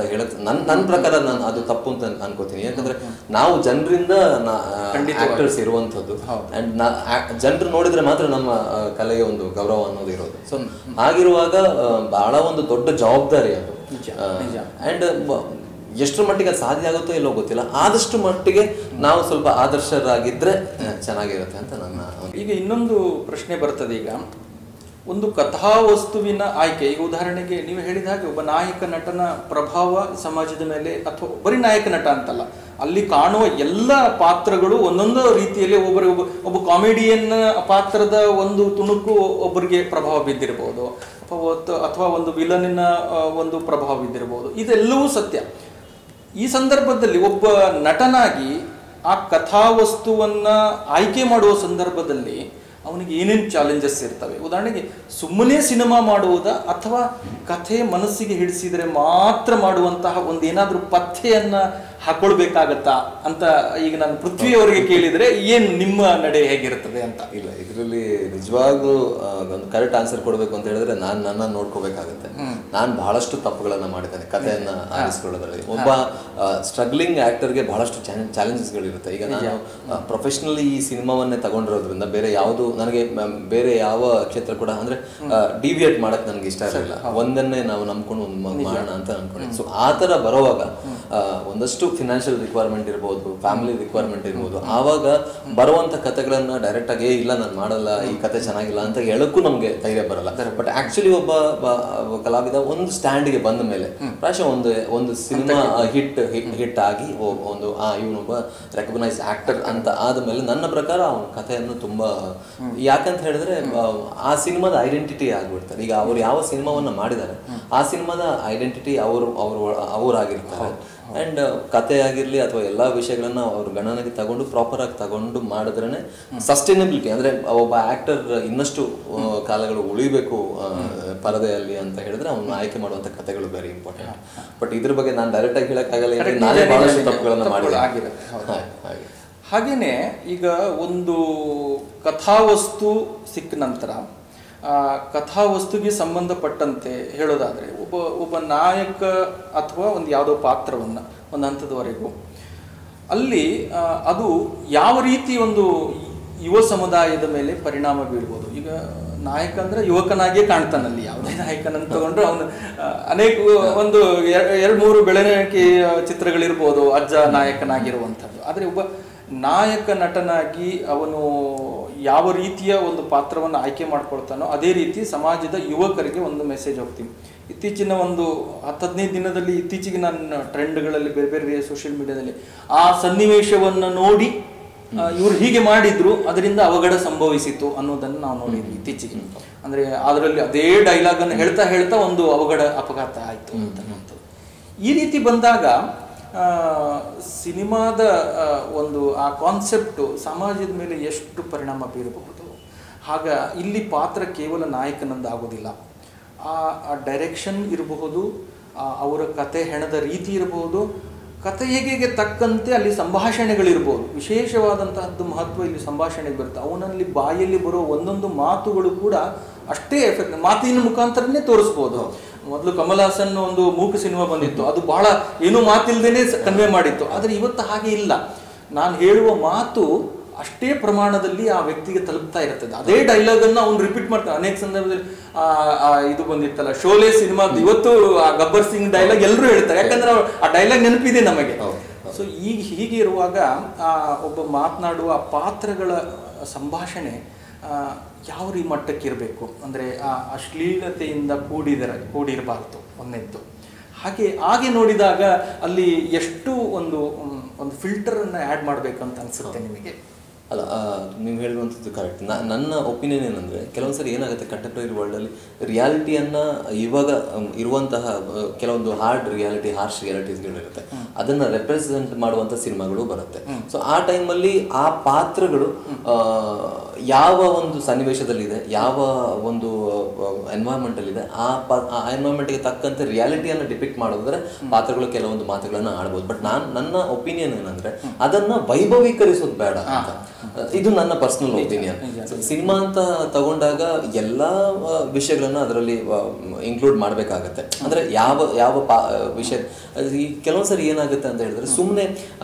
ಹೇಳಕ್ ನನ್ ನನ್ನ ಪ್ರಕಾರ ನಾನು ಅದು ತಪ್ಪು ಅಂತ ಅನ್ಕೋತೀನಿ ಯಾಕಂದ್ರೆ ನಾವು ಜನರಿಂದ ಆಕ್ಟರ್ಸ್ ಇರುವಂತದ್ದು ಅಂಡ್ ಜನರು ನೋಡಿದ್ರೆ ಮಾತ್ರ ನಮ್ಮ ಆ, ಕಲೆಗೆ ಒಂದು ಗೌರವ ಅನ್ನೋದು ಇರೋದು ಸೊ ಹಾಗಿರುವಾಗ ಆ, ಬಹಳ ಒಂದು ದೊಡ್ಡ ಜವಾಬ್ದಾರಿ ಅದು ಅಂಡ್ ಎಷ್ಟರ ಮಟ್ಟಿಗೆ ಅದು ಸಾಧ್ಯ ಆಗುತ್ತೋ ಇಲ್ಲೋ ಗೊತ್ತಿಲ್ಲ ಆದಷ್ಟು ಮಟ್ಟಿಗೆ ನಾವು ಸ್ವಲ್ಪ ಆದರ್ಶರಾಗಿದ್ರೆ ಆ, ಚೆನ್ನಾಗಿರುತ್ತೆ ಅಂತ ನನ್ನ ಈಗ ಇನ್ನೊಂದು ಪ್ರಶ್ನೆ ಬರ್ತದೆ ಈಗ ಒಂದು ಕಥಾವಸ್ತುವಿನ ಆಯ್ಕೆ ಈಗ ಉದಾಹರಣೆಗೆ ನೀವು ಹೇಳಿದ ಹಾಗೆ ಒಬ್ಬ ನಾಯಕ ನಟನ ಪ್ರಭಾವ ಸಮಾಜದ ಮೇಲೆ ಅಥವಾ ಬರೀ ನಾಯಕ ನಟ ಅಂತಲ್ಲ ಅಲ್ಲಿ ಕಾಣುವ ಎಲ್ಲ ಪಾತ್ರಗಳು ಒಂದೊಂದು ರೀತಿಯಲ್ಲಿ ಒಬ್ಬರು ಒಬ್ಬ ಒಬ್ಬ ಕಾಮಿಡಿಯನ್ ಪಾತ್ರದ ಒಂದು ತುಣುಕು ಒಬ್ಬರಿಗೆ ಪ್ರಭಾವ ಬಿದ್ದಿರಬಹುದು ಅಥವಾ ಒತ್ತು- ಅಥವಾ ಒಂದು ವಿಲನಿನ ಆ, ಒಂದು ಪ್ರಭಾವ ಬಿದ್ದಿರಬಹುದು ಇದೆಲ್ಲವೂ ಸತ್ಯ ಈ ಸಂದರ್ಭದಲ್ಲಿ ಒಬ್ಬ ನಟನಾಗಿ ಆ ಕಥಾವಸ್ತುವನ್ನ ಆಯ್ಕೆ ಮಾಡುವ ಸಂದರ್ಭದಲ್ಲಿ ಅವನಿಗೆ ಏನೇನು ಚಾಲೆಂಜಸ್ ಇರ್ತವೆ ಉದಾಹರಣೆಗೆ ಸುಮ್ಮನೆ ಸಿನಿಮಾ ಮಾಡುವುದಾ ಅಥವಾ ಕಥೆ ಮನಸ್ಸಿಗೆ ಹಿಡಿಸಿದರೆ ಮಾತ್ರ ಮಾಡುವಂತಹ ಒಂದು ಏನಾದರೂ ಪಥ್ಯೆಯನ್ನ ಹಾಕೊಳ್ಬೇಕಾಗತ್ತಾ ಅಂತ ಈಗ ನಾನು ಪೃಥ್ವಿಯವರಿಗೆ ಕೇಳಿದ್ರೆ ಏನು ನಿಮ್ಮ ನಡೆ ಹೇಗಿರುತ್ತದೆ ಅಂತ ಇಲ್ಲ ಇದರಲ್ಲಿ ನಿಜವಾಗ್ಲೂ ಆ, ಒಂದು ಕರೆಕ್ಟ್ ಆನ್ಸರ್ ಕೊಡಬೇಕು ಅಂತ ಹೇಳಿದ್ರೆ ನಾನು ನನ್ನ ನೋಡ್ಕೋಬೇಕಾಗತ್ತೆ ನಾನು ಬಹಳಷ್ಟು ತಪ್ಪುಗಳನ್ನ ಮಾಡಿದ್ದೇನೆ ಕಥೆಯನ್ನ ಆರಿಸ್ಕೊಳ್ಳೋದ್ರಲ್ಲಿ ಒಬ್ಬ ಸ್ಟ್ರಗ್ಲಿಂಗ್ ಆಕ್ಟರ್ಗೆ ಬಹಳಷ್ಟು ಚಾಲೆಂಜಸ್ಗಳಿರುತ್ತೆ ಈಗ ನಾನು ಪ್ರೊಫೆಷನಲಿ ಈ ಸಿನಿಮಾವನ್ನೇ ತಗೊಂಡಿರೋದ್ರಿಂದ ಬೇರೆ ಯಾವುದು ನನಗೆ ಮ- ಬೇರೆ ಯಾವ ಕ್ಷೇತ್ರ ಕೂಡ ಅಂದ್ರೆ ಡಿವಿಯೇಟ್ ಮಾಡಕ್ ನನಗೆ ಇಷ್ಟ ಇರಲಿಲ್ಲ ಒಂದನ್ನೇ ನಾವು ನಂಬ್ಕೊಂಡು ಒಂದು ಮ- ಮಾಡೋಣ ಅಂತ ಅನ್ಕೊಂಡೆ ಸೊ ಆ ತರ ಬರೋವಾಗ ಆ, ಒಂದಷ್ಟು ಫಿನಾನ್ಷಿಯಲ್ ರಿಕ್ವೈರ್ಮೆಂಟ್ ಇರ್ಬೋದು ಫ್ಯಾಮಿಲಿ ರಿಕ್ವೈರ್ಮೆಂಟ್ ಇರ್ಬೋದು ಆವಾಗ ಬರುವಂತ ಕಥೆಗಳನ್ನ ಡೈರೆಕ್ಟ್ ಆಗಿ "ಏ, ಇಲ್ಲ ನಾನು ಮಾಡಲ್ಲ ಈ ಕತೆ ಚೆನ್ನಾಗಿಲ್ಲ ಅಂತ ಹೇಳಕ್ಕೂ ನಮ್ಗೆ ಧೈರ್ಯ ಬರಲ್ಲ ಬಟ್ ಆಕ್ಚುಲಿ ಒಬ್ಬ ಬ- ಒಬ್ಬ ಕಲಾವಿದ ಒಂದು ಸ್ಟ್ಯಾಂಡ್ಗೆ ಬಂದ ಮೇಲೆ ಪ್ರಾಯಶಃ ಒಂದು ಒಂದು ಸಿನಿಮಾ ಹಿಟ್ ಹಿಟ್ ಆಗಿ ಒ- ಒಂದು ಆ ಇವನೊಬ್ಬ ರೆಕಗ್ನೈಸ್ ಆಕ್ಟರ್ ಅಂತ ಆದ್ಮೇಲೆ ನನ್ನ ಪ್ರಕಾರ ಅವನ ಕಥೆಯನ್ನು ತುಂಬಾ ಯಾಕಂತ ಹೇಳಿದ್ರೆ ಆ, ಆ ಸಿನಿಮಾದ ಐಡೆಂಟಿಟಿ ಆಗ್ಬಿಡ್ತಾರೆ ಈಗ ಅವ್ರು ಯಾವ ಸಿನಿಮಾವನ್ನ ಮಾಡಿದ್ದಾರೆ ಆ ಸಿನಿಮಾದ ಐಡೆಂಟಿಟಿ ಅವರು ಅವರು ಅವರಾಗಿರ್ತಾರೆ ಅಂಡ್ ಕತೆ ಆಗಿರ್ಲಿ ಅಥವಾ ಎಲ್ಲಾ ವಿಷಯಗಳನ್ನ ಅವ್ರು ಗಣನೆಗೆ ತಗೊಂಡು ಪ್ರಾಪರ್ ಆಗಿ ತಗೊಂಡು ಮಾಡಿದ್ರೇನೆ ಸಸ್ಟೈನಬಿಲಿಟಿ ಅಂದ್ರೆ ಒಬ್ಬ ಆಕ್ಟರ್ ಇನ್ನಷ್ಟು ಆ, ಕಾಲಗಳು ಉಳಿಬೇಕು ಆ, ಪರದೆಯಲ್ಲಿ ಅಂತ ಹೇಳಿದ್ರೆ ಅವನು ಆಯ್ಕೆ ಮಾಡುವಂತ ಕಥೆಗಳು ವೆರಿ ಇಂಪಾರ್ಟೆಂಟ್ ಬಟ್ ಇದ್ರ ಬಗ್ಗೆ ನಾನು ಡೈರೆಕ್ಟ್ ಆಗಿ ಹೇಳಕ್ಕಾಗಲ್ಲ ಯಾಕಂದ್ರೆ ನಾನೇ ಬಹಳಷ್ಟು ತಪ್ಪುಗಳನ್ನ ತಪ್ಪುಗಳು ಮಾಡಿದೆ ಆಗಿರುತ್ತೆ, ಹೌದು. ಹಾಗೆ ಹಾಗೇನೆ ಈಗ ಒಂದು ಕಥಾವಸ್ತು ಸಿಕ್ಕ ನಂತರ ಆ ಕಥಾವಸ್ತುಗೆ ಸಂಬಂಧಪಟ್ಟಂತೆ ಹೇಳೋದಾದ್ರೆ ಒಬ್ಬ ಒಬ್ಬ ನಾಯಕ ಅಥವಾ ಒಂದು ಯಾವುದೋ ಪಾತ್ರವನ್ನ ಒಂದು ಹಂತದವರೆಗೂ ಅಲ್ಲಿ ಆ, ಅದು ಯಾವ ರೀತಿ ಒಂದು ಯುವ ಸಮುದಾಯದ ಮೇಲೆ ಪರಿಣಾಮ ಬೀಳ್ಬೋದು ಈಗ ನಾಯಕ ಅಂದ್ರೆ ಯುವಕನಾಗಿಯೇ ಕಾಣ್ತಾನಲ್ಲಿ ಯಾವುದೇ ನಾಯಕನನ್ನು ತಗೊಂಡ್ರೆ ಅವನು ಆ, ಅನೇಕ ಒಂದು ಎರಡು ಮೂರು ಬೆಳವಣಿಗೆ ಚಿತ್ರಗಳಿರ್ಬೋದು ಅಜ್ಜ ನಾಯಕನಾಗಿರುವಂಥದ್ದು ಆದರೆ ಒಬ್ಬ ನಾಯಕ ನಟನಾಗಿ ಅವನು ಯಾವ ರೀತಿಯ ಒಂದು ಪಾತ್ರವನ್ನು ಆಯ್ಕೆ ಮಾಡ್ಕೊಳ್ತಾನೋ ಅದೇ ರೀತಿ ಸಮಾಜದ ಯುವಕರಿಗೆ ಒಂದು ಮೆಸೇಜ್ ಹೋಗ್ತೀನಿ ಇತ್ತೀಚಿನ ಒಂದು ಹತ್ತು ಹದಿನೈದು ದಿನದಲ್ಲಿ ಇತ್ತೀಚೆಗೆ ನನ್ನ ಟ್ರೆಂಡ್ಗಳಲ್ಲಿ ಬೇರೆ ಬೇರೆ ಸೋಷಿಯಲ್ ಮೀಡಿಯಾದಲ್ಲಿ ಆ ಸನ್ನಿವೇಶವನ್ನು ನೋಡಿ ಆ, ಇವ್ರು ಹೀಗೆ ಮಾಡಿದ್ರು ಅದರಿಂದ ಅವಘಡ ಸಂಭವಿಸಿತು ಅನ್ನೋದನ್ನು ನಾವು ನೋಡಿದ್ವಿ ಇತ್ತೀಚೆಗೆ ಅಂದ್ರೆ ಅದರಲ್ಲಿ ಅದೇ ಡೈಲಾಗ್ ಅನ್ನು ಹೇಳ್ತಾ ಹೇಳ್ತಾ ಒಂದು ಅವಘಡ ಅಪಘಾತ ಆಯ್ತು ಅಂತನ್ನುವಂಥದ್ದು ಈ ರೀತಿ ಬಂದಾಗ ಆ, ಸಿನಿಮಾದ ಆ, ಒಂದು ಆ ಕಾನ್ಸೆಪ್ಟು ಸಮಾಜದ ಮೇಲೆ ಎಷ್ಟು ಪರಿಣಾಮ ಬೀರಬಹುದು ಆಗ ಇಲ್ಲಿ ಪಾತ್ರ ಕೇವಲ ನಾಯಕನಂದು ಆಗೋದಿಲ್ಲ ಆ ಆ ಡೈರೆಕ್ಷನ್ ಇರಬಹುದು ಆ ಅವರ ಕತೆ ಹೆಣದ ರೀತಿ ಇರಬಹುದು ಕಥೆಗೆ ತಕ್ಕಂತೆ ಅಲ್ಲಿ ಸಂಭಾಷಣೆಗಳಿರ್ಬೋದು ವಿಶೇಷವಾದಂತಹದ್ದು ಮಹತ್ವ ಇಲ್ಲಿ ಸಂಭಾಷಣೆಗೆ ಬರುತ್ತೆ ಅವನಲ್ಲಿ ಬಾಯಲ್ಲಿ ಬರೋ ಒಂದೊಂದು ಮಾತುಗಳು ಕೂಡ ಅಷ್ಟೇ ಎಫೆಕ್ಟ್ ಮಾತಿನ ಮುಖಾಂತರನೇ ತೋರಿಸ್ಬೋದು ಮೊದಲು ಕಮಲ್ ಹಾಸನ್ ಒಂದು ಮೂಕ ಸಿನಿಮಾ ಬಂದಿತ್ತು ಅದು ಬಹಳ ಏನೂ ಮಾತಿಲ್ದೇನೆ ಕನ್ವೆ ಮಾಡಿತ್ತು ಆದರೆ ಇವತ್ತು ಹಾಗೆ ಇಲ್ಲ ನಾನು ಹೇಳುವ ಮಾತು ಅಷ್ಟೇ ಪ್ರಮಾಣದಲ್ಲಿ ಆ ವ್ಯಕ್ತಿಗೆ ತಲುಪ್ತಾ ಇರ್ತದೆ ಅದೇ ಡೈಲಾಗ್ ಅನ್ನು ಅವ್ನು ರಿಪೀಟ್ ಮಾಡ್ತಾನೆ ಅನೇಕ ಸಂದರ್ಭದಲ್ಲಿ ಆ, ಆ, ಇದು ಬಂದಿತ್ತಲ್ಲ ಶೋಲೆ ಸಿನಿಮಾ ಇವತ್ತು ಆ ಗಬ್ಬರ್ ಸಿಂಗ್ ಡೈಲಾಗ್ ಎಲ್ಲರೂ ಹೇಳ್ತಾರೆ ಯಾಕಂದ್ರೆ ಅವ್ರು- ಆ ಡೈಲಾಗ್ ನೆನಪಿದೆ ನಮಗೆ ಸೊ ಈಗ ಹೀಗೆ ಇರುವಾಗ ಆ ಒಬ್ಬ ಮಾತನಾಡುವ ಆ ಪಾತ್ರಗಳ ಸಂಭಾಷಣೆ ಆ, ಯಾವ ರೀ ಮಟ್ಟಕ್ಕೆ ಇರಬೇಕು ಅಂದರೆ ಆ ಅಶ್ಲೀಲತೆಯಿಂದ ಕೂಡಿದರ ಕೂಡಿರಬಾರ್ದು ಒಂದೆದ್ದು ಹಾಗೆ ಹಾಗೆ ನೋಡಿದಾಗ ಅಲ್ಲಿ ಎಷ್ಟು ಒಂದು ಮ್, ಒಂದು ಫಿಲ್ಟರನ್ನು ಆ್ಯಡ್ ಮಾಡಬೇಕಂತ ಅನಿಸುತ್ತೆ ನಿಮಗೆ ಅಲ್ಲ ನೀವು ಹೇಳುವಂಥದ್ದು ಕರೆಕ್ಟ್ ನನ್ನ ಒಪಿನಿಯನ್ ಏನಂದ್ರೆ ಕೆಲವೊಂದ್ಸರಿ ಏನಾಗುತ್ತೆ ಕಂಟೆಂಪ್ರರಿ ವರ್ಲ್ಡಲ್ಲಿ ರಿಯಾಲಿಟಿಯನ್ನ ಇವಾಗ ಅಮ್, ಇರುವಂತಹ ಆ, ಕೆಲವೊಂದು ಹಾರ್ಡ್ ರಿಯಾಲಿಟಿ ಹಾರ್ಶ್ ರಿಯಾಲಿಟೀಸ್ಗಳಿರುತ್ತೆ ಅದನ್ನ ರೆಪ್ರೆಸೆಂಟ್ ಮಾಡುವಂಥ ಸಿನಿಮಾಗಳು ಬರುತ್ತೆ ಸೊ ಆ ಟೈಮಲ್ಲಿ ಆ ಪಾತ್ರಗಳು ಆ, ಯಾವ ಒಂದು ಸನ್ನಿವೇಶದಲ್ಲಿದೆ ಯಾವ ಒಂದು ಎನ್ವೈರನ್ಮೆಂಟ್ ಇದೆ ಆ ಪಾ ಆ ಎನ್ವೈರನ್ಮೆಂಟ್ಗೆ ತಕ್ಕಂತೆ ರಿಯಾಲಿಟಿಯನ್ನು ಡಿಪಿಕ್ಟ್ ಮಾಡೋದ್ರೆ ಪಾತ್ರಗಳು ಕೆಲವೊಂದು ಮಾತುಗಳನ್ನ ಆಡ್ಬೋದು ಬಟ್ ನಾನು ನನ್ನ ಒಪಿನಿಯನ್ ಏನಂದ್ರೆ ಅದನ್ನ ವೈಭವೀಕರಿಸೋದು ಬೇಡ ಅಂತ ಇದು ನನ್ನ ಪರ್ಸನಲ್ ಒಪಿನಿಯನ್ ಸಿನಿಮಾ ಅಂತ ತಗೊಂಡಾಗ ಎಲ್ಲ ವಿಷಯಗಳನ್ನ ಅದರಲ್ಲಿ ಇನ್ಕ್ಲೂಡ್ ಮಾಡಬೇಕಾಗತ್ತೆ ಅಂದ್ರೆ ಯಾವ ಯಾವ ಪಾ ವಿಷಯ ಅದು ಈ ಕೆಲವೊಂದ್ಸರಿ ಏನಾಗುತ್ತೆ ಅಂತ ಹೇಳಿದ್ರೆ ಸುಮ್ಮನೆ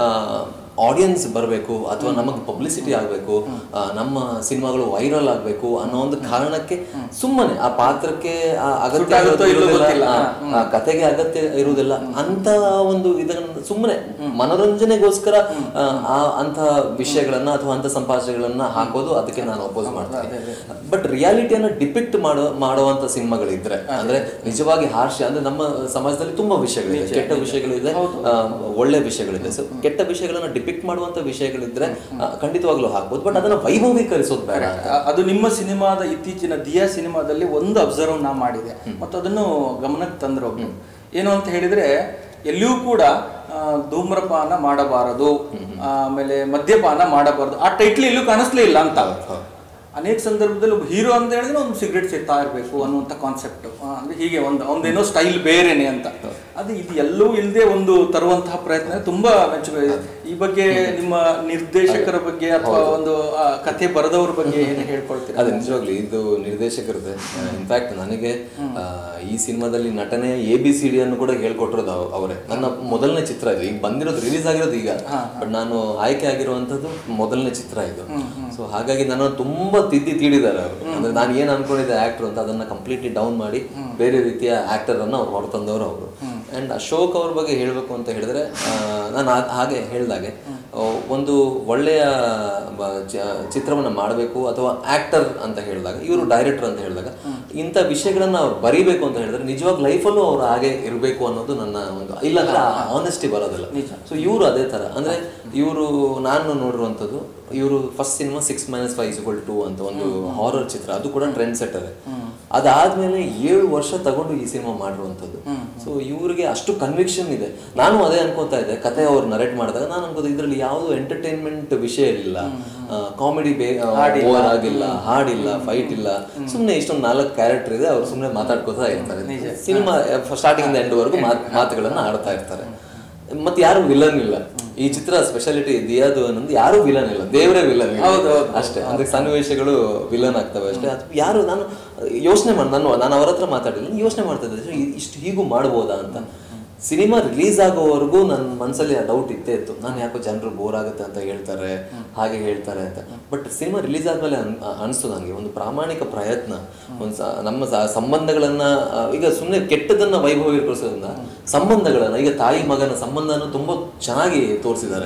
ಆಡಿಯನ್ಸ್ ಬರಬೇಕು ಅಥವಾ ನಮಗೆ ಪಬ್ಲಿಸಿಟಿ ಆಗಬೇಕು ನಮ್ಮ ಸಿನಿಮಾಗಳು ವೈರಲ್ ಆಗಬೇಕು ಅನ್ನೋ ಒಂದು ಕಾರಣಕ್ಕೆ ಸುಮ್ಮನೆ ಆ ಪಾತ್ರಕ್ಕೆ ಆ ಅಗತ್ಯ ಸುಟ್ಟಾಗುತ್ತೋ ಇಲ್ಲೋ ಇರೋದಿಲ್ಲ, ಗೊತ್ತಿಲ್ಲ. ಆ, ಆ ಕತೆಗೆ ಅಗತ್ಯ ಇರುವುದಿಲ್ಲ ಅಂತ ಒಂದು ಇದನ್ನ ಸುಮ್ಮನೆ ಮನೋರಂಜನೆಗೋಸ್ಕರ ಆ, ಆ ಅಂತ ವಿಷಯಗಳನ್ನ ಅಥವಾ ಅಂತ ಸಂಭಾಷಣೆಗಳನ್ನ ಹಾಕೋದು ಅದಕ್ಕೆ ನಾನು ಅಪೋಸ್ ಮಾಡ್ತೀನಿ ಬಟ್ ರಿಯಾಲಿಟಿಯನ್ನ ಡಿಪಿಕ್ಟ್ ಮಾಡೋ ಮಾಡುವಂತ ಸಿನಿಮಾಗಳಿದ್ರೆ ಅಂದ್ರೆ ನಿಜವಾಗಿ ಹಾರ್ಷ ಅಂದ್ರೆ ನಮ್ಮ ಸಮಾಜದಲ್ಲಿ ತುಂಬಾ ವಿಷಯಗಳಿದೆ ಕೆಟ್ಟ ವಿಷಯಗಳಿದೆ ಆ, ಒಳ್ಳೆ ವಿಷಯಗಳಿದೆ ಸೊ ಕೆಟ್ಟ ವಿಷಯಗಳನ್ನ ಡಿಪಿಕ್ಟ್ ಮಾಡುವಂತ ವಿಷಯಗಳಿದ್ರೆ ಆ, ಖಂಡಿತವಾಗ್ಲೂ ಹಾಕ್ಬೋದು ಬಟ್ ಅದನ್ನ ವೈಭವೀಕರಿಸೋದು ಬೇಡ ಅಂತ. ಅ- ಅದು ನಿಮ್ಮ ಸಿನಿಮಾದ ಇತ್ತೀಚಿನ ದಿಯಾ ಸಿನಿಮಾದಲ್ಲಿ ಒಂದು ಅಬ್ಸರ್ವ್ ನಾ ಮಾಡಿದೆ ಮತ್ತು ಅದನ್ನು ಗಮನಕ್ಕೆ ತಂದ್ರು ಒಬ್ರು. ಏನು ಅಂತ ಹೇಳಿದ್ರೆ ಎಲ್ಲಿಯೂ ಕೂಡ ಆ, ಧೂಮ್ರಪಾನ ಮಾಡಬಾರದು ಆಮೇಲೆ ಮದ್ಯಪಾನ ಮಾಡಬಾರದು ಆ ಟೈಟ್ಲ್ ಎಲ್ಲೂ ಕಾಣಿಸ್ಲೇ ಇಲ್ಲ ಅಂತ ಅನೇಕ ಸಂದರ್ಭದಲ್ಲಿ ಒಬ್ಬ ಹೀರೋ ಅಂತ ಹೇಳಿದ್ರೆ ಒಂದು ಸಿಗರೇಟ್ ಸೇರ್ತಾ ಇರಬೇಕು ಅನ್ನುವಂಥ ಕಾನ್ಸೆಪ್ಟ್ ಅಂದ್ರೆ ಹೀಗೆ ಒಂದು ಒಂದೇನೋ ಸ್ಟೈಲ್ ಬೇರೆನೆ ಅಂತ ಅದು ಇದು ಎಲ್ಲವೂ ಇಲ್ಲದೆ ಒಂದು ತರುವಂತಹ ಪ್ರಯತ್ನ ತುಂಬಾ ಮೆಚ್ಚುಗೆ ಈ ಬಗ್ಗೆ ನಿಮ್ಮ ನಿರ್ದೇಶಕರ ಬಗ್ಗೆ ಅಥವಾ ಒಂದು ಆ, ಕಥೆ ಬರೆದವ್ರ ಬಗ್ಗೆ ಏನು ಹೇಳ್ಕೊಳ್ತೀರಾ ಅದೇ ನಿಜವಾಗ್ಲಿ ಇದು ನಿರ್ದೇಶಕರದೆ ಇನ್ಫ್ಯಾಕ್ಟ್ ನನಗೆ ಆ, ಈ ಸಿನಿಮಾದಲ್ಲಿ ನಟನೆ ಎ ಬಿ ಸಿ ಡಿ ಅನ್ನು ಕೂಡ ಹೇಳ್ಕೊಟ್ಟಿರೋದು ಅವ್- ಅವರೇ ನನ್ನ ಮೊದಲನೇ ಚಿತ್ರ ಇದು ಈಗ ಬಂದಿರೋದು ರಿಲೀಸ್ ಆಗಿರೋದು ಈಗ ಬಟ್ ನಾನು ಆಯ್ಕೆ ಆಗಿರುವಂತದ್ದು ಮೊದಲನೇ ಚಿತ್ರ ಇದು ಸೊ ಹಾಗಾಗಿ ನನ್ನ ತುಂಬಾ ತಿದ್ದಿ ತೀಡಿದ್ದಾರೆ ಅವರು ಅಂದ್ರೆ ನಾನು ಏನ್ ಅನ್ಕೊಂಡಿದ್ದೆ ಆಕ್ಟರ್ ಅಂತ ಅದನ್ನ ಕಂಪ್ಲೀಟ್ಲಿ ಡೌನ್ ಮಾಡಿ ಬೇರೆ ರೀತಿಯ ಆಕ್ಟರ್ ಅನ್ನ ಅವ್ರು ಹೊರತಂದವರು ಅವರು ಅಂಡ್ ಅಶೋಕ್ ಅವ್ರ ಬಗ್ಗೆ ಹೇಳಬೇಕು ಅಂತ ಹೇಳಿದ್ರೆ ಆ, ನಾನು ಆ- ಹಾಗೆ ಹೇಳ್ದಾಗೆ ಆ, ಒಂದು ಒಳ್ಳೆಯ ಬ- ಚ- ಚಿತ್ರವನ್ನ ಮಾಡಬೇಕು ಅಥವಾ ಆಕ್ಟರ್ ಅಂತ ಹೇಳಿದಾಗ ಇವರು ಡೈರೆಕ್ಟರ್ ಅಂತ ಹೇಳಿದಾಗ ಇಂಥ ವಿಷಯಗಳನ್ನ ಅವ್ರು ಬರಿಬೇಕು ಅಂತ ಹೇಳಿದ್ರೆ ನಿಜವಾಗ ಲೈಫಲ್ಲೂ ಅವ್ರು ಹಾಗೆ ಇರಬೇಕು ಅನ್ನೋದು ನನ್ನ ಒಂದು ಇಲ್ಲಾಂದ್ರೆ ಆನೆಸ್ಟಿ ಬರೋದಿಲ್ಲ ಸೊ ಇವರು ಅದೇ ತರ ಅಂದ್ರೆ ಇವರು ನಾನು ನೋಡಿರುವಂಥದ್ದು ಇವರು first cinema six minus five equal two ಅಂತ ಒಂದು ಹಾರರ್ ಚಿತ್ರ ಅದು ಕೂಡ ಟ್ರೆಂಡ್ ಸೆಟ್ಟರ್ ಅದಾದ್ಮೇಲೆ ಏಳು ವರ್ಷ ತಗೊಂಡು ಈ ಸಿನಿಮಾ ಮಾಡಿರುವಂಥದ್ದು ಸೊ ಇವ್ರಿಗೆ ಅಷ್ಟು ಕನ್ವಿಕ್ಷನ್ ಇದೆ ನಾನು ಅದೇ ಅನ್ಕೋತಾ ಇದ್ದೆ ಕತೆ ಅವ್ರು ನರೇಟ್ ಮಾಡಿದಾಗ ನಾನು ಅನ್ಕೋದು ಇದರಲ್ಲಿ ಯಾವುದು ಎಂಟರ್ಟೈನ್ಮೆಂಟ್ ವಿಷಯ ಇಲ್ಲ ಕಾಮಿಡಿ ಓವರ್ ಆಗಿಲ್ಲ ಹಾಡಿಲ್ಲ ಫೈಟ್ ಇಲ್ಲ ಸುಮ್ಮನೆ ಇಷ್ಟೊಂದು ನಾಲ್ಕು ಕ್ಯಾರೆಕ್ಟರ್ ಇದೆ ಅವ್ರು ಸುಮ್ಮನೆ ಮಾತಾಡ್ಕೋತಾ ಇರ್ತಾರೆ ಸಿನಿಮಾ ಸ್ಟಾರ್ಟಿಂಗ್ ಇಂದ ಎಂಡ್ ವರೆಗೂ ಮಾತುಗಳನ್ನ ಆಡ್ತಾ ಇರ್ತಾರೆ ಮತ್ತೆ ಯಾರು ವಿಲನ್ ಇಲ್ಲ ಈ ಚಿತ್ರ ಸ್ಪೆಷಾಲಿಟಿ ದಿಯಾದು ಅನ್ನೋದು ಯಾರು ವಿಲನ್ ಇಲ್ಲ ದೇವರೇ ವಿಲನ್ ಅಷ್ಟೇ ಅಂದ್ರೆ ಸನ್ನಿವೇಶಗಳು ವಿಲನ್ ಆಗ್ತವೆ ಅಷ್ಟೇ ಅದು ಯಾರು ನಾನು ಯೋಚನೆ ಮಾಡಿ ನಾನು ನಾನು ಅವ್ರ ಹತ್ರ ಮಾತಾಡಿಲ್ಲ ಯೋಚನೆ ಮಾಡ್ತಾ ಇದ್ದೆ ಇ- ಇಷ್ಟು ಹೀಗೂ ಮಾಡ್ಬೋದಾ ಅಂತ ಸಿನಿಮಾ ರಿಲೀಸ್ ಆಗೋವರೆಗೂ ನನ್ನ ಮನಸ್ಸಲ್ಲಿ ಆ ಡೌಟ್ ಇತ್ತೇ ಇತ್ತು ನಾನು ಯಾಕೋ ಜನರು ಬೋರ್ ಆಗುತ್ತೆ ಅಂತ ಹೇಳ್ತಾರೆ ಹಾಗೆ ಹೇಳ್ತಾರೆ ಅಂತ ಬಟ್ ಸಿನಿಮಾ ರಿಲೀಸ್ ಆದ್ಮೇಲೆ ಅನ್- ಅನಿಸ್ತು ನನಗೆ ಒಂದು ಪ್ರಾಮಾಣಿಕ ಪ್ರಯತ್ನ ಒಂದು ಸ- ನಮ್ಮ ಸ- ಸಂಬಂಧಗಳನ್ನ ಆ, ಈಗ ಸುಮ್ಮನೆ ಕೆಟ್ಟದನ್ನ ವೈಭವೀಕರಿಸೋದ್ರಿಂದ ಸಂಬಂಧಗಳನ್ನ ಈಗ ತಾಯಿ ಮಗನ ಸಂಬಂಧನ ತುಂಬಾ ಚೆನ್ನಾಗಿ ತೋರಿಸಿದ್ದಾರೆ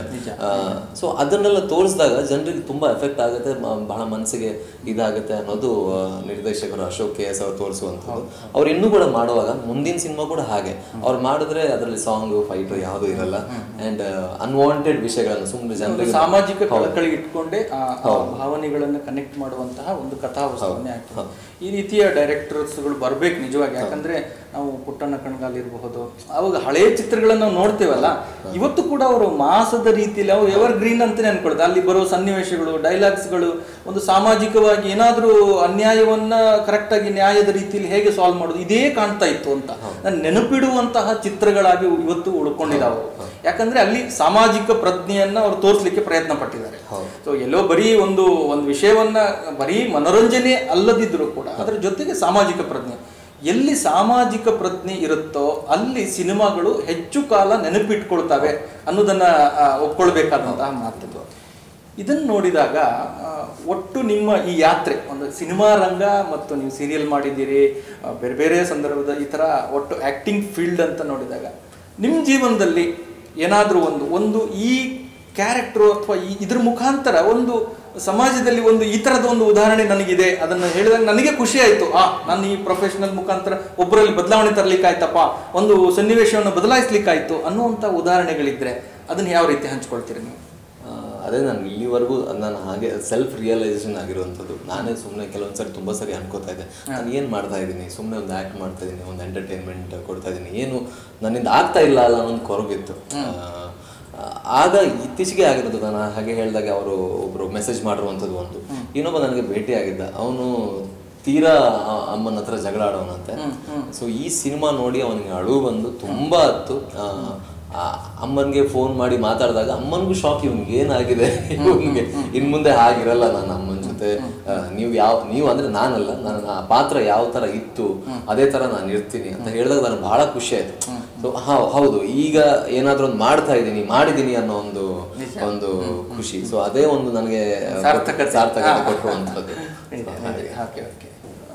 ಸೊ ಅದನ್ನೆಲ್ಲ ತೋರಿಸಿದಾಗ ಜನರಿಗೆ ತುಂಬಾ ಎಫೆಕ್ಟ್ ಆಗುತ್ತೆ ಮ- ಬಹಳ ಮನಸ್ಸಿಗೆ ಇದಾಗುತ್ತೆ ಅನ್ನೋದು ಆ, ನಿರ್ದೇಶಕರು ಅಶೋಕ್ ಕೆ ಎಸ್ ಅವ್ರು ತೋರಿಸುವಂಥದ್ದು ಅವ್ರು ಇನ್ನೂ ಕೂಡ ಮಾಡುವಾಗ ಮುಂದಿನ ಸಿನಿಮಾ ಕೂಡ ಹಾಗೆ ಅವ್ರು ಮಾಡಿದ್ರೆ ಅದರಲ್ಲಿ ಸಾಂಗ್ ಫೈಟ್ ಯಾವುದು ಇರಲ್ಲ ಅಂಡ್ ಅನ್ವಾಂಟೆಡ್ ವಿಷಯಗಳನ್ನು ಸುಮ್ಮನೆ ಒಂದು ಜನರಿಗೆ ಸಾಮಾಜಿಕ ಕಳಕಳಿ ಇಟ್ಕೊಂಡೆ ಆ ಆ ಭಾವನೆಗಳನ್ನು ಕನೆಕ್ಟ್ ಮಾಡುವಂತಹ ಒಂದು ಕಥಾವಸ್ತುವನ್ನೇ ಆಗ್ತದೆ ಈ ರೀತಿಯ ಡೈರೆಕ್ಟರ್ಸ್ಗಳು ಬರ್ಬೇಕು ನಿಜವಾಗಿ ಯಾಕಂದ್ರೆ ನಾವು ಪುಟ್ಟಣ್ಣ ಕಣ್ಗಾಲ್ ಇರಬಹುದು ಅವಾಗ ಹಳೆಯ ಚಿತ್ರಗಳನ್ನ ನಾವು ನೋಡ್ತೇವಲ್ಲ ಇವತ್ತು ಕೂಡ ಅವರು ಮಾಸದ ರೀತಿಯಲ್ಲಿ ಅವರು ಎವರ್ ಗ್ರೀನ್ ಅಂತಾನೆ ಅನ್ಕೊಳ್ತಾರೆ ಅಲ್ಲಿ ಬರೋ ಸನ್ನಿವೇಶಗಳು ಡೈಲಾಗ್ಸ್ಗಳು ಒಂದು ಸಾಮಾಜಿಕವಾಗಿ ಏನಾದ್ರೂ ಅನ್ಯಾಯವನ್ನ ಕರೆಕ್ಟ್ ಆಗಿ ನ್ಯಾಯದ ರೀತಿಯಲ್ಲಿ ಹೇಗೆ ಸಾಲ್ವ್ ಮಾಡೋದು ಇದೇ ಕಾಣ್ತಾ ಇತ್ತು ಅಂತ ನಾನು ನೆನಪಿಡುವಂತಹ ಚಿತ್ರಗಳಾಗಿ ಇವತ್ತು ಉಳ್ಕೊಂಡಿದ್ದಾವೆ ಯಾಕಂದ್ರೆ ಅಲ್ಲಿ ಸಾಮಾಜಿಕ ಪ್ರಜ್ಞೆಯನ್ನ ಅವ್ರು ತೋರಿಸ್ಲಿಕ್ಕೆ ಪ್ರಯತ್ನ ಪಟ್ಟಿದ್ದಾರೆ ಸೊ ಎಲ್ಲೋ ಬರೀ ಒಂದು ಒಂದು ವಿಷಯವನ್ನ ಬರೀ ಮನೋರಂಜನೆ ಅಲ್ಲದಿದ್ರು ಕೂಡ ಅದರ ಜೊತೆಗೆ ಸಾಮಾಜಿಕ ಪ್ರಜ್ಞೆ ಎಲ್ಲಿ ಸಾಮಾಜಿಕ ಪ್ರಜ್ಞೆ ಇರುತ್ತೋ ಅಲ್ಲಿ ಸಿನಿಮಾಗಳು ಹೆಚ್ಚು ಕಾಲ ನೆನಪಿಟ್ಕೊಳ್ತವೆ ಅನ್ನೋದನ್ನ ಆ, ಒಪ್ಕೊಳ್ಬೇಕಾದಂತಹ ಮಾತು ಇದನ್ನು ನೋಡಿದಾಗ ಆ, ಒಟ್ಟು ನಿಮ್ಮ ಈ ಯಾತ್ರೆ ಒಂದು ಸಿನಿಮಾ ರಂಗ ಮತ್ತು ನೀವು ಸೀರಿಯಲ್ ಮಾಡಿದ್ದೀರಿ ಆ, ಬೇರೆ ಬೇರೆ ಸಂದರ್ಭದ ಈ ಥರ ಒಟ್ಟು ಆ್ಯಕ್ಟಿಂಗ್ ಫೀಲ್ಡ್ ಅಂತ ನೋಡಿದಾಗ ನಿಮ್ಮ ಜೀವನದಲ್ಲಿ ಏನಾದರೂ ಒಂದು ಒಂದು ಈ ಕ್ಯಾರೆಕ್ಟ್ರು ಅಥವಾ ಈ ಇದ್ರ ಮುಖಾಂತರ ಒಂದು ಸಮಾಜದಲ್ಲಿ ಒಂದು ಈ ಥರದ ಒಂದು ಉದಾಹರಣೆ ನನಗಿದೆ ಅದನ್ನು ಹೇಳಿದಾಗ ನನಗೆ ಖುಷಿ ಆಯಿತು ಆ ನಾನು ಈ ಪ್ರೊಫೆಷನಲ್ ಮುಖಾಂತರ ಒಬ್ಬರಲ್ಲಿ ಬದಲಾವಣೆ ತರಲಿಕ್ಕಾಯ್ತಪ್ಪ ಒಂದು ಸನ್ನಿವೇಶವನ್ನು ಬದಲಾಯಿಸ್ಲಿಕ್ಕಾಯ್ತು ಅನ್ನುವಂಥ ಉದಾಹರಣೆಗಳಿದ್ರೆ ಅದನ್ನು ಯಾವ ರೀತಿ ಹಂಚ್ಕೊಳ್ತೀರಿ ನೀವು ಆ, ಅದೇ ನಾನು ಇಲ್ಲಿವರೆಗೂ ನಾನು ಹಾಗೆ ಸೆಲ್ಫ್ ರಿಯಲೈಸೇಷನ್ ಆಗಿರುವಂಥದ್ದು ನಾನೇ ಸುಮ್ಮನೆ ಕೆಲವೊಂದು ಸರಿ ತುಂಬ ಸರಿ ಅನ್ಕೋತಾ ಇದ್ದೆ ನಾನು ಏನು ಮಾಡ್ತಾ ಇದ್ದೀನಿ ಸುಮ್ಮನೆ ಒಂದು ಆ್ಯಕ್ಟ್ ಮಾಡ್ತಾ ಇದ್ದೀನಿ ಒಂದು ಎಂಟರ್ಟೈನ್ಮೆಂಟ್ ಕೊಡ್ತಾ ಇದ್ದೀನಿ ಏನು ನನ್ನಿಂದ ಆಗ್ತಾ ಇಲ್ಲ ಅಲ್ಲ ಅನ್ನೊಂದು ಕೊರಗಿತ್ತು ಆ, ಆಗ ಇತ್ತೀಚೆಗೆ ಆಗಿರೋದು ನಾನು ಹಾಗೆ ಹೇಳಿದಾಗ ಅವರು ಒಬ್ಬರು ಮೆಸೇಜ್ ಮಾಡಿರುವಂಥದ್ದು ಒಂದು ಇನ್ನೊಬ್ಬ ನನಗೆ ಭೇಟಿ ಆಗಿದ್ದ ಅವನು ತೀರಾ ಆ ಅಮ್ಮನ ಹತ್ರ ಜಗಳ ಆಡೋನಂತೆ ಸೊ ಈ ಸಿನಿಮಾ ನೋಡಿ ಅವನಿಗೆ ಅಳು ಬಂದು ತುಂಬಾ ಹತ್ತು ಆ, ಆ ಅಮ್ಮನಿಗೆ ಫೋನ್ ಮಾಡಿ ಮಾತಾಡಿದಾಗ ಅಮ್ಮನಿಗೂ ಶಾಕ್ ಇವನಿಗೆ ಏನಾಗಿದೆ ಇವನಿಗೆ ಇನ್ ಮುಂದೆ ಹಾಗಿರಲ್ಲ ನಾನು ಅಮ್ಮನ ಜೊತೆ ಆ, ನೀವು ಯಾವ ನೀವು ಅಂದ್ರೆ ನಾನಲ್ಲ ನನ್ನ ಆ ಪಾತ್ರ ಯಾವ ತರ ಇತ್ತು ಅದೇ ತರ ನಾನು ಇರ್ತೀನಿ ಅಂತ ಹೇಳಿದಾಗ ನನಗೆ ಬಹಳ ಖುಷಿ ಆಯ್ತು ಸೊ ಹೌದು ಈಗ ಏನಾದ್ರೂ ಒಂದು ಮಾಡ್ತಾ ಇದ್ದೀನಿ ಮಾಡಿದ್ದೀನಿ ಅನ್ನೋ ಒಂದು ಒಂದು ಖುಷಿ ಸೊ ಅದೇ ಒಂದು ನನಗೆ ಸಾರ್ಥಕತೆ. ಸಾರ್ಥಕತೆ ಕೊಟ್ಟುವಂಥದ್ದು ಓಕೆ ಓಕೆ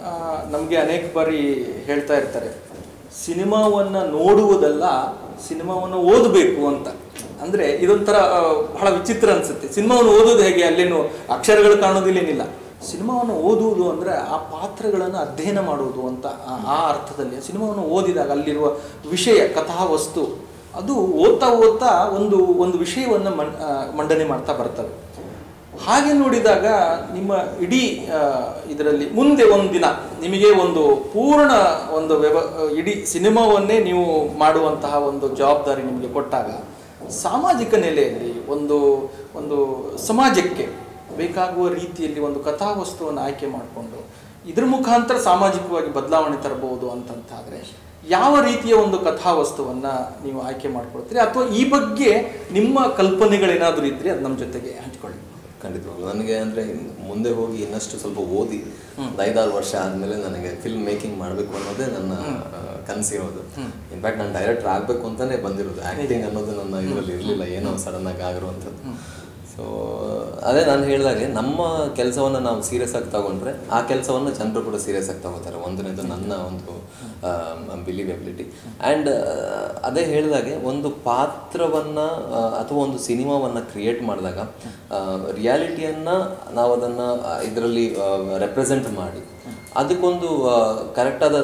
ನಮಗೆ ಅನೇಕ ಬಾರಿ ಹೇಳ್ತಾ ಇರ್ತಾರೆ ಸಿನಿಮಾವನ್ನು ನೋಡುವುದಲ್ಲ ಸಿನಿಮಾವನ್ನು ಓದಬೇಕು ಅಂತ ಅಂದರೆ ಇದೊಂಥರ ಆ, ಬಹಳ ವಿಚಿತ್ರ ಅನಿಸುತ್ತೆ ಸಿನಿಮಾವನ್ನು ಓದೋದು ಹೇಗೆ ಅಲ್ಲೇನು ಅಕ್ಷರಗಳು ಕಾಣೋದಿಲ್ಲ ಏನಿಲ್ಲ ಸಿನಿಮಾವನ್ನು ಓದುವುದು ಅಂದರೆ ಆ ಪಾತ್ರಗಳನ್ನು ಅಧ್ಯಯನ ಮಾಡುವುದು ಅಂತ ಆ- ಆ ಅರ್ಥದಲ್ಲಿ ಸಿನಿಮಾವನ್ನು ಓದಿದಾಗ ಅಲ್ಲಿರುವ ವಿಷಯ ಕಥಾವಸ್ತು ಅದು ಓದ್ತಾ ಓದ್ತಾ ಒಂದು ಒಂದು ವಿಷಯವನ್ನು ಮನ್ ಆ, ಮಂಡನೆ ಮಾಡ್ತಾ ಬರ್ತವೆ ಹಾಗೆ ನೋಡಿದಾಗ ನಿಮ್ಮ ಇಡೀ ಇದರಲ್ಲಿ ಮುಂದೆ ಒಂದು ದಿನ ನಿಮಗೆ ಒಂದು ಪೂರ್ಣ ಒಂದು ವ್ಯವ ಇಡೀ ಸಿನಿಮಾವನ್ನೇ ನೀವು ಮಾಡುವಂತಹ ಒಂದು ಜವಾಬ್ದಾರಿ ನಿಮಗೆ ಕೊಟ್ಟಾಗ ಸಾಮಾಜಿಕ ನೆಲೆಯಲ್ಲಿ ಒಂದು ಒಂದು ಸಮಾಜಕ್ಕೆ ಬೇಕಾಗುವ ರೀತಿಯಲ್ಲಿ ಒಂದು ಕಥಾವಸ್ತುವನ್ನು ಆಯ್ಕೆ ಮಾಡಿಕೊಂಡು ಇದ್ರ ಮುಖಾಂತರ ಸಾಮಾಜಿಕವಾಗಿ ಬದಲಾವಣೆ ತರಬಹುದು ಅಂತಂತಾದ್ರೆ ಯಾವ ರೀತಿಯ ಒಂದು ಕಥಾವಸ್ತುವನ್ನು ನೀವು ಆಯ್ಕೆ ಮಾಡ್ಕೊಳ್ತೀರಿ ಅಥವಾ ಈ ಬಗ್ಗೆ ನಿಮ್ಮ ಕಲ್ಪನೆಗಳೇನಾದರೂ ಇದ್ರೆ ಅದು ನಮ್ಮ ಜೊತೆಗೆ ಹಂಚ್ಕೊಳ್ಳಿ ಖಂಡಿತವಾಗ್ಲು ನನಗೆ ಅಂದ್ರೆ ಇನ್ ಮುಂದೆ ಹೋಗಿ ಇನ್ನಷ್ಟು ಸ್ವಲ್ಪ ಓದಿ ಒಂದು ಐದಾರು ವರ್ಷ ಆದ್ಮೇಲೆ ನನಗೆ ಫಿಲ್ಮ್ ಮೇಕಿಂಗ್ ಮಾಡಬೇಕು ಅನ್ನೋದೇ ನನ್ನ ಆ, ಕನಸಿರೋದು ಇನ್ಫ್ಯಾಕ್ಟ್ ನಾನು ಡೈರೆಕ್ಟರ್ ಆಗಬೇಕು ಅಂತಾನೆ ಬಂದಿರೋದು ಆಕ್ಟಿಂಗ್ ಅನ್ನೋದು ನನ್ನ ಇದರಲ್ಲಿ ಇರಲಿಲ್ಲ ಏನೋ ಸಡನ್ ಆಗಿ ಆಗಿರುವಂಥದ್ದು ಸೊ ಅದೇ ನಾನು ಹೇಳಿದಾಗೆ ನಮ್ಮ ಕೆಲಸವನ್ನು ನಾವು ಸೀರಿಯಸ್ ಆಗಿ ತಗೊಂಡ್ರೆ ಆ ಕೆಲಸವನ್ನು ಜನರು ಕೂಡ ಸೀರಿಯಸ್ ಆಗಿ ತಗೋತಾರೆ ಒಂದನೇದು ನನ್ನ ಒಂದು ಬಿಲಿವೆಬಿಲಿಟಿ ಆ್ಯಂಡ್ ಅದೇ ಹೇಳಿದಾಗೆ ಒಂದು ಪಾತ್ರವನ್ನು ಅಥವಾ ಒಂದು ಸಿನಿಮಾವನ್ನು ಕ್ರಿಯೇಟ್ ಮಾಡಿದಾಗ ರಿಯಾಲಿಟಿಯನ್ನು ನಾವು ಅದನ್ನು ಇದರಲ್ಲಿ ರೆಪ್ರೆಸೆಂಟ್ ಮಾಡಿ ಅದಕ್ಕೊಂದು ಕರೆಕ್ಟಾದ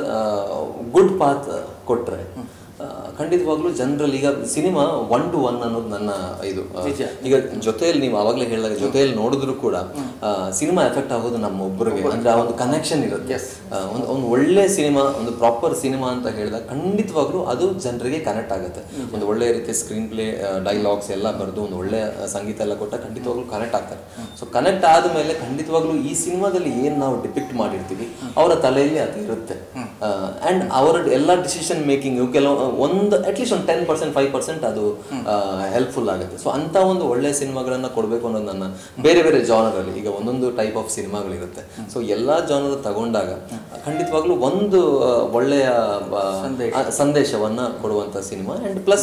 ಗುಡ್ ಪಾತ್ ಕೊಟ್ಟರೆ ಖಂಡಿತವಾಗ್ಲೂ ಜನರಲ್ಲಿ ಈಗ ಸಿನಿಮಾ ಒನ್ ಟು ಒನ್ ಅನ್ನೋದು ನನ್ನ ಇದು ಆ, ಈಗ ಜೊತೆಯಲ್ಲಿ ನೀವು ಅವಾಗಲೇ ಹೇಳಿದಾಗ ಜೊತೆಯಲ್ಲಿ ನೋಡಿದ್ರು ಕೂಡ ಸಿನಿಮಾ ಎಫೆಕ್ಟ್ ಆಗೋದು ನಮ್ಮ ಒಬ್ಬರಿಗೆ ಅಂದ್ರೆ ಆ ಒಂದು ಕನೆಕ್ಷನ್ ಇರುತ್ತೆ ಆ, ಒಂದು ಒಂದು ಒಳ್ಳೆ ಸಿನಿಮಾ ಒಂದು ಪ್ರಾಪರ್ ಸಿನಿಮಾ ಅಂತ ಹೇಳಿದಾಗ ಖಂಡಿತವಾಗ್ಲೂ ಅದು ಜನರಿಗೆ ಕನೆಕ್ಟ್ ಆಗುತ್ತೆ ಒಂದು ಒಳ್ಳೆ ರೀತಿಯ ಸ್ಕ್ರೀನ್ ಪ್ಲೇ ಡೈಲಾಗ್ಸ್ ಎಲ್ಲ ಬರೆದು ಒಂದು ಒಳ್ಳೆ ಆ, ಸಂಗೀತ ಎಲ್ಲ ಕೊಟ್ಟ ಖಂಡಿತವಾಗ್ಲೂ ಕನೆಕ್ಟ್ ಆಗ್ತಾರೆ ಸೊ ಕನೆಕ್ಟ್ ಆದಮೇಲೆ ಖಂಡಿತವಾಗ್ಲೂ ಈ ಸಿನಿಮಾದಲ್ಲಿ ಏನು ನಾವು ಡಿಪಿಕ್ಟ್ ಮಾಡಿರ್ತೀವಿ ಅವರ ತಲೆಯಲ್ಲಿ ಅದು ಇರುತ್ತೆ ಆ್ಯಂಡ್ ಅವರ ಎಲ್ಲ ಡಿಸಿಷನ್ ಮೇಕಿಂಗ್ ಕೆಲವು ಒಂದು ಅಟ್ಲೀಸ್ಟ್ ಒಂದು ಟೆನ್ ಪರ್ಸೆಂಟ್ ಫೈವ್ ಪರ್ಸೆಂಟ್ ಅದು ಹೆಲ್ಪ್ಫುಲ್ ಆಗುತ್ತೆ ಸೊ ಅಂತ ಒಂದು ಒಳ್ಳೆ ಸಿನಿಮಾಗಳನ್ನ ಕೊಡಬೇಕು ಅನ್ನೋದು ನನ್ನ ಬೇರೆ ಬೇರೆ ಜಾನರಲ್ಲಿ ಈಗ ಒಂದೊಂದು ಟೈಪ್ ಆಫ್ ಸಿನಿಮಾಗಳಿರುತ್ತೆ ಸೊ ಎಲ್ಲ ಜಾನರ್ ತಗೊಂಡಾಗ ಖಂಡಿತವಾಗ್ಲೂ ಒಂದು ಆ, ಒಳ್ಳೆಯ ಆ, ಆ, ಸಂದೇಶವನ್ನ ಕೊಡುವಂತ ಸಿನಿಮಾ ಅಂಡ್ ಪ್ಲಸ್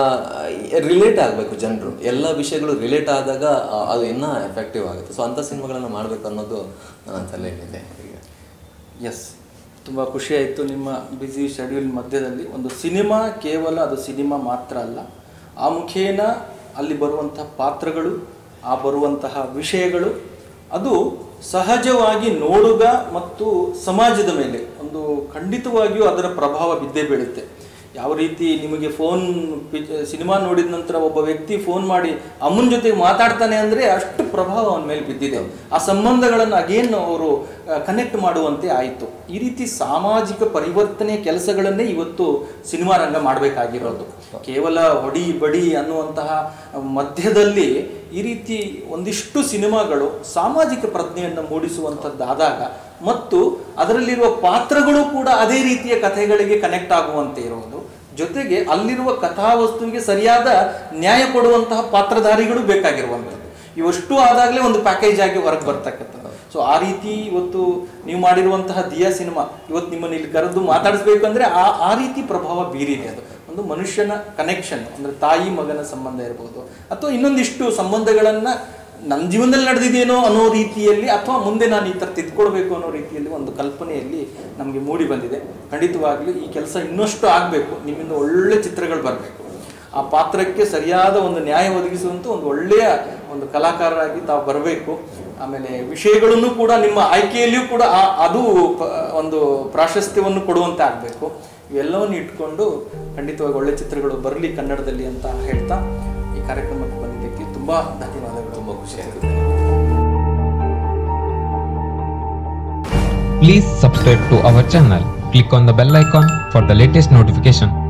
ರಿಲೇಟ್ ಆಗಬೇಕು ಜನರು ಎಲ್ಲ ವಿಷಯಗಳು ರಿಲೇಟ್ ಆದಾಗ ಆ, ಅದು ಇನ್ನೂ ಎಫೆಕ್ಟಿವ್ ಆಗುತ್ತೆ ಸೊ ಅಂಥ ಸಿನಿಮಾಗಳನ್ನ ಮಾಡಬೇಕು ಅನ್ನೋದು ನನ್ನ ತಲೆಯಲ್ಲಿದೆ ಈಗ ಎಸ್ ತುಂಬ ಖುಷಿ ಆಯಿತು ನಿಮ್ಮ ಬ್ಯುಸಿ ಶೆಡ್ಯೂಲ್ ಮಧ್ಯದಲ್ಲಿ ಒಂದು ಸಿನಿಮಾ ಕೇವಲ ಅದು ಸಿನಿಮಾ ಮಾತ್ರ ಅಲ್ಲ ಆ ಮುಖೇನ ಅಲ್ಲಿ ಬರುವಂತಹ ಪಾತ್ರಗಳು ಆ ಬರುವಂತಹ ವಿಷಯಗಳು ಅದು ಸಹಜವಾಗಿ ನೋಡುಗ ಮತ್ತು ಸಮಾಜದ ಮೇಲೆ ಒಂದು ಖಂಡಿತವಾಗಿಯೂ ಅದರ ಪ್ರಭಾವ ಬಿದ್ದೇ ಬೀಳುತ್ತೆ ಯಾವ ರೀತಿ ನಿಮಗೆ ಫೋನ್ ಸಿನಿಮಾ ನೋಡಿದ ನಂತರ ಒಬ್ಬ ವ್ಯಕ್ತಿ ಫೋನ್ ಮಾಡಿ ಅಮ್ಮನ ಜೊತೆ ಮಾತಾಡ್ತಾನೆ ಅಂದರೆ ಅಷ್ಟು ಪ್ರಭಾವ ಅವನ ಮೇಲೆ ಬಿದ್ದಿದೆ ಆ ಸಂಬಂಧಗಳನ್ನು ಅಗೇನ್ ಅವರು ಕನೆಕ್ಟ್ ಮಾಡುವಂತೆ ಆಯಿತು ಈ ರೀತಿ ಸಾಮಾಜಿಕ ಪರಿವರ್ತನೆ ಕೆಲಸಗಳನ್ನೇ ಇವತ್ತು ಸಿನಿಮಾ ರಂಗ ಮಾಡಬೇಕಾಗಿರೋದು ಕೇವಲ ಹೊಡಿ ಬಡಿ ಅನ್ನುವಂತಹ ಮಧ್ಯದಲ್ಲಿ ಈ ರೀತಿ ಒಂದಿಷ್ಟು ಸಿನಿಮಾಗಳು ಸಾಮಾಜಿಕ ಪ್ರಜ್ಞೆಯನ್ನು ಮೂಡಿಸುವಂಥದ್ದಾದಾಗ ಮತ್ತು ಅದರಲ್ಲಿರುವ ಪಾತ್ರಗಳು ಕೂಡ ಅದೇ ರೀತಿಯ ಕಥೆಗಳಿಗೆ ಕನೆಕ್ಟ್ ಆಗುವಂತೆ ಇರುವುದು ಜೊತೆಗೆ ಅಲ್ಲಿರುವ ಕಥಾವಸ್ತುವಿಗೆ ಸರಿಯಾದ ನ್ಯಾಯ ಕೊಡುವಂತಹ ಪಾತ್ರಧಾರಿಗಳು ಬೇಕಾಗಿರುವಂಥದ್ದು ಇವಷ್ಟು ಆದಾಗಲೇ ಒಂದು ಪ್ಯಾಕೇಜ್ ಆಗಿ ಹೊರಗೆ ಬರ್ತಕ್ಕಂಥದ್ದು ಸೊ ಆ ರೀತಿ ಇವತ್ತು ನೀವು ಮಾಡಿರುವಂತಹ ದಿಯಾ ಸಿನಿಮಾ ಇವತ್ತು ನಿಮ್ಮನ್ನು ಇಲ್ಲಿ ಕರೆದು ಮಾತಾಡಿಸ್ಬೇಕು ಅಂದ್ರೆ ಆ ಆ ರೀತಿ ಪ್ರಭಾವ ಬೀರಿದೆ ಅದು ಒಂದು ಮನುಷ್ಯನ ಕನೆಕ್ಷನ್ ಅಂದ್ರೆ ತಾಯಿ ಮಗನ ಸಂಬಂಧ ಇರಬಹುದು ಅಥವಾ ಇನ್ನೊಂದಿಷ್ಟು ಸಂಬಂಧಗಳನ್ನ ನನ್ನ ಜೀವನದಲ್ಲಿ ನಡೆದಿದೇನೋ ಅನ್ನೋ ರೀತಿಯಲ್ಲಿ ಅಥವಾ ಮುಂದೆ ನಾನು ಈ ಥರ ತಿದ್ಕೊಳ್ಬೇಕು ಅನ್ನೋ ರೀತಿಯಲ್ಲಿ ಒಂದು ಕಲ್ಪನೆಯಲ್ಲಿ ನಮಗೆ ಮೂಡಿ ಬಂದಿದೆ ಖಂಡಿತವಾಗ್ಲೂ ಈ ಕೆಲಸ ಇನ್ನಷ್ಟು ಆಗಬೇಕು ನಿಮ್ಮಿಂದ ಒಳ್ಳೆ ಚಿತ್ರಗಳು ಬರಬೇಕು ಆ ಪಾತ್ರಕ್ಕೆ ಸರಿಯಾದ ಒಂದು ನ್ಯಾಯ ಒದಗಿಸುವಂಥ ಒಂದು ಒಳ್ಳೆಯ ಒಂದು ಕಲಾಕಾರರಾಗಿ ತಾವು ಬರಬೇಕು ಆಮೇಲೆ ವಿಷಯಗಳನ್ನು ಕೂಡ ನಿಮ್ಮ ಆಯ್ಕೆಯಲ್ಲಿಯೂ ಕೂಡ ಆ- ಅದು ಪ- ಒಂದು ಪ್ರಾಶಸ್ತ್ಯವನ್ನು ಕೊಡುವಂತೆ ಆಗಬೇಕು ಇವೆಲ್ಲವನ್ನು ಇಟ್ಕೊಂಡು ಖಂಡಿತವಾಗಿ ಒಳ್ಳೆ ಚಿತ್ರಗಳು ಬರಲಿ ಕನ್ನಡದಲ್ಲಿ ಅಂತ ಹೇಳ್ತಾ ಈ ಕಾರ್ಯಕ್ರಮಕ್ಕೆ ಬಂದಿದ್ದಕ್ಕೆ ತುಂಬ ಧನ್ಯವಾದಗಳು ತುಂಬ ಖುಷಿ ಆಗುತ್ತೆ Please subscribe to our channel. Click on the bell icon for the latest notification.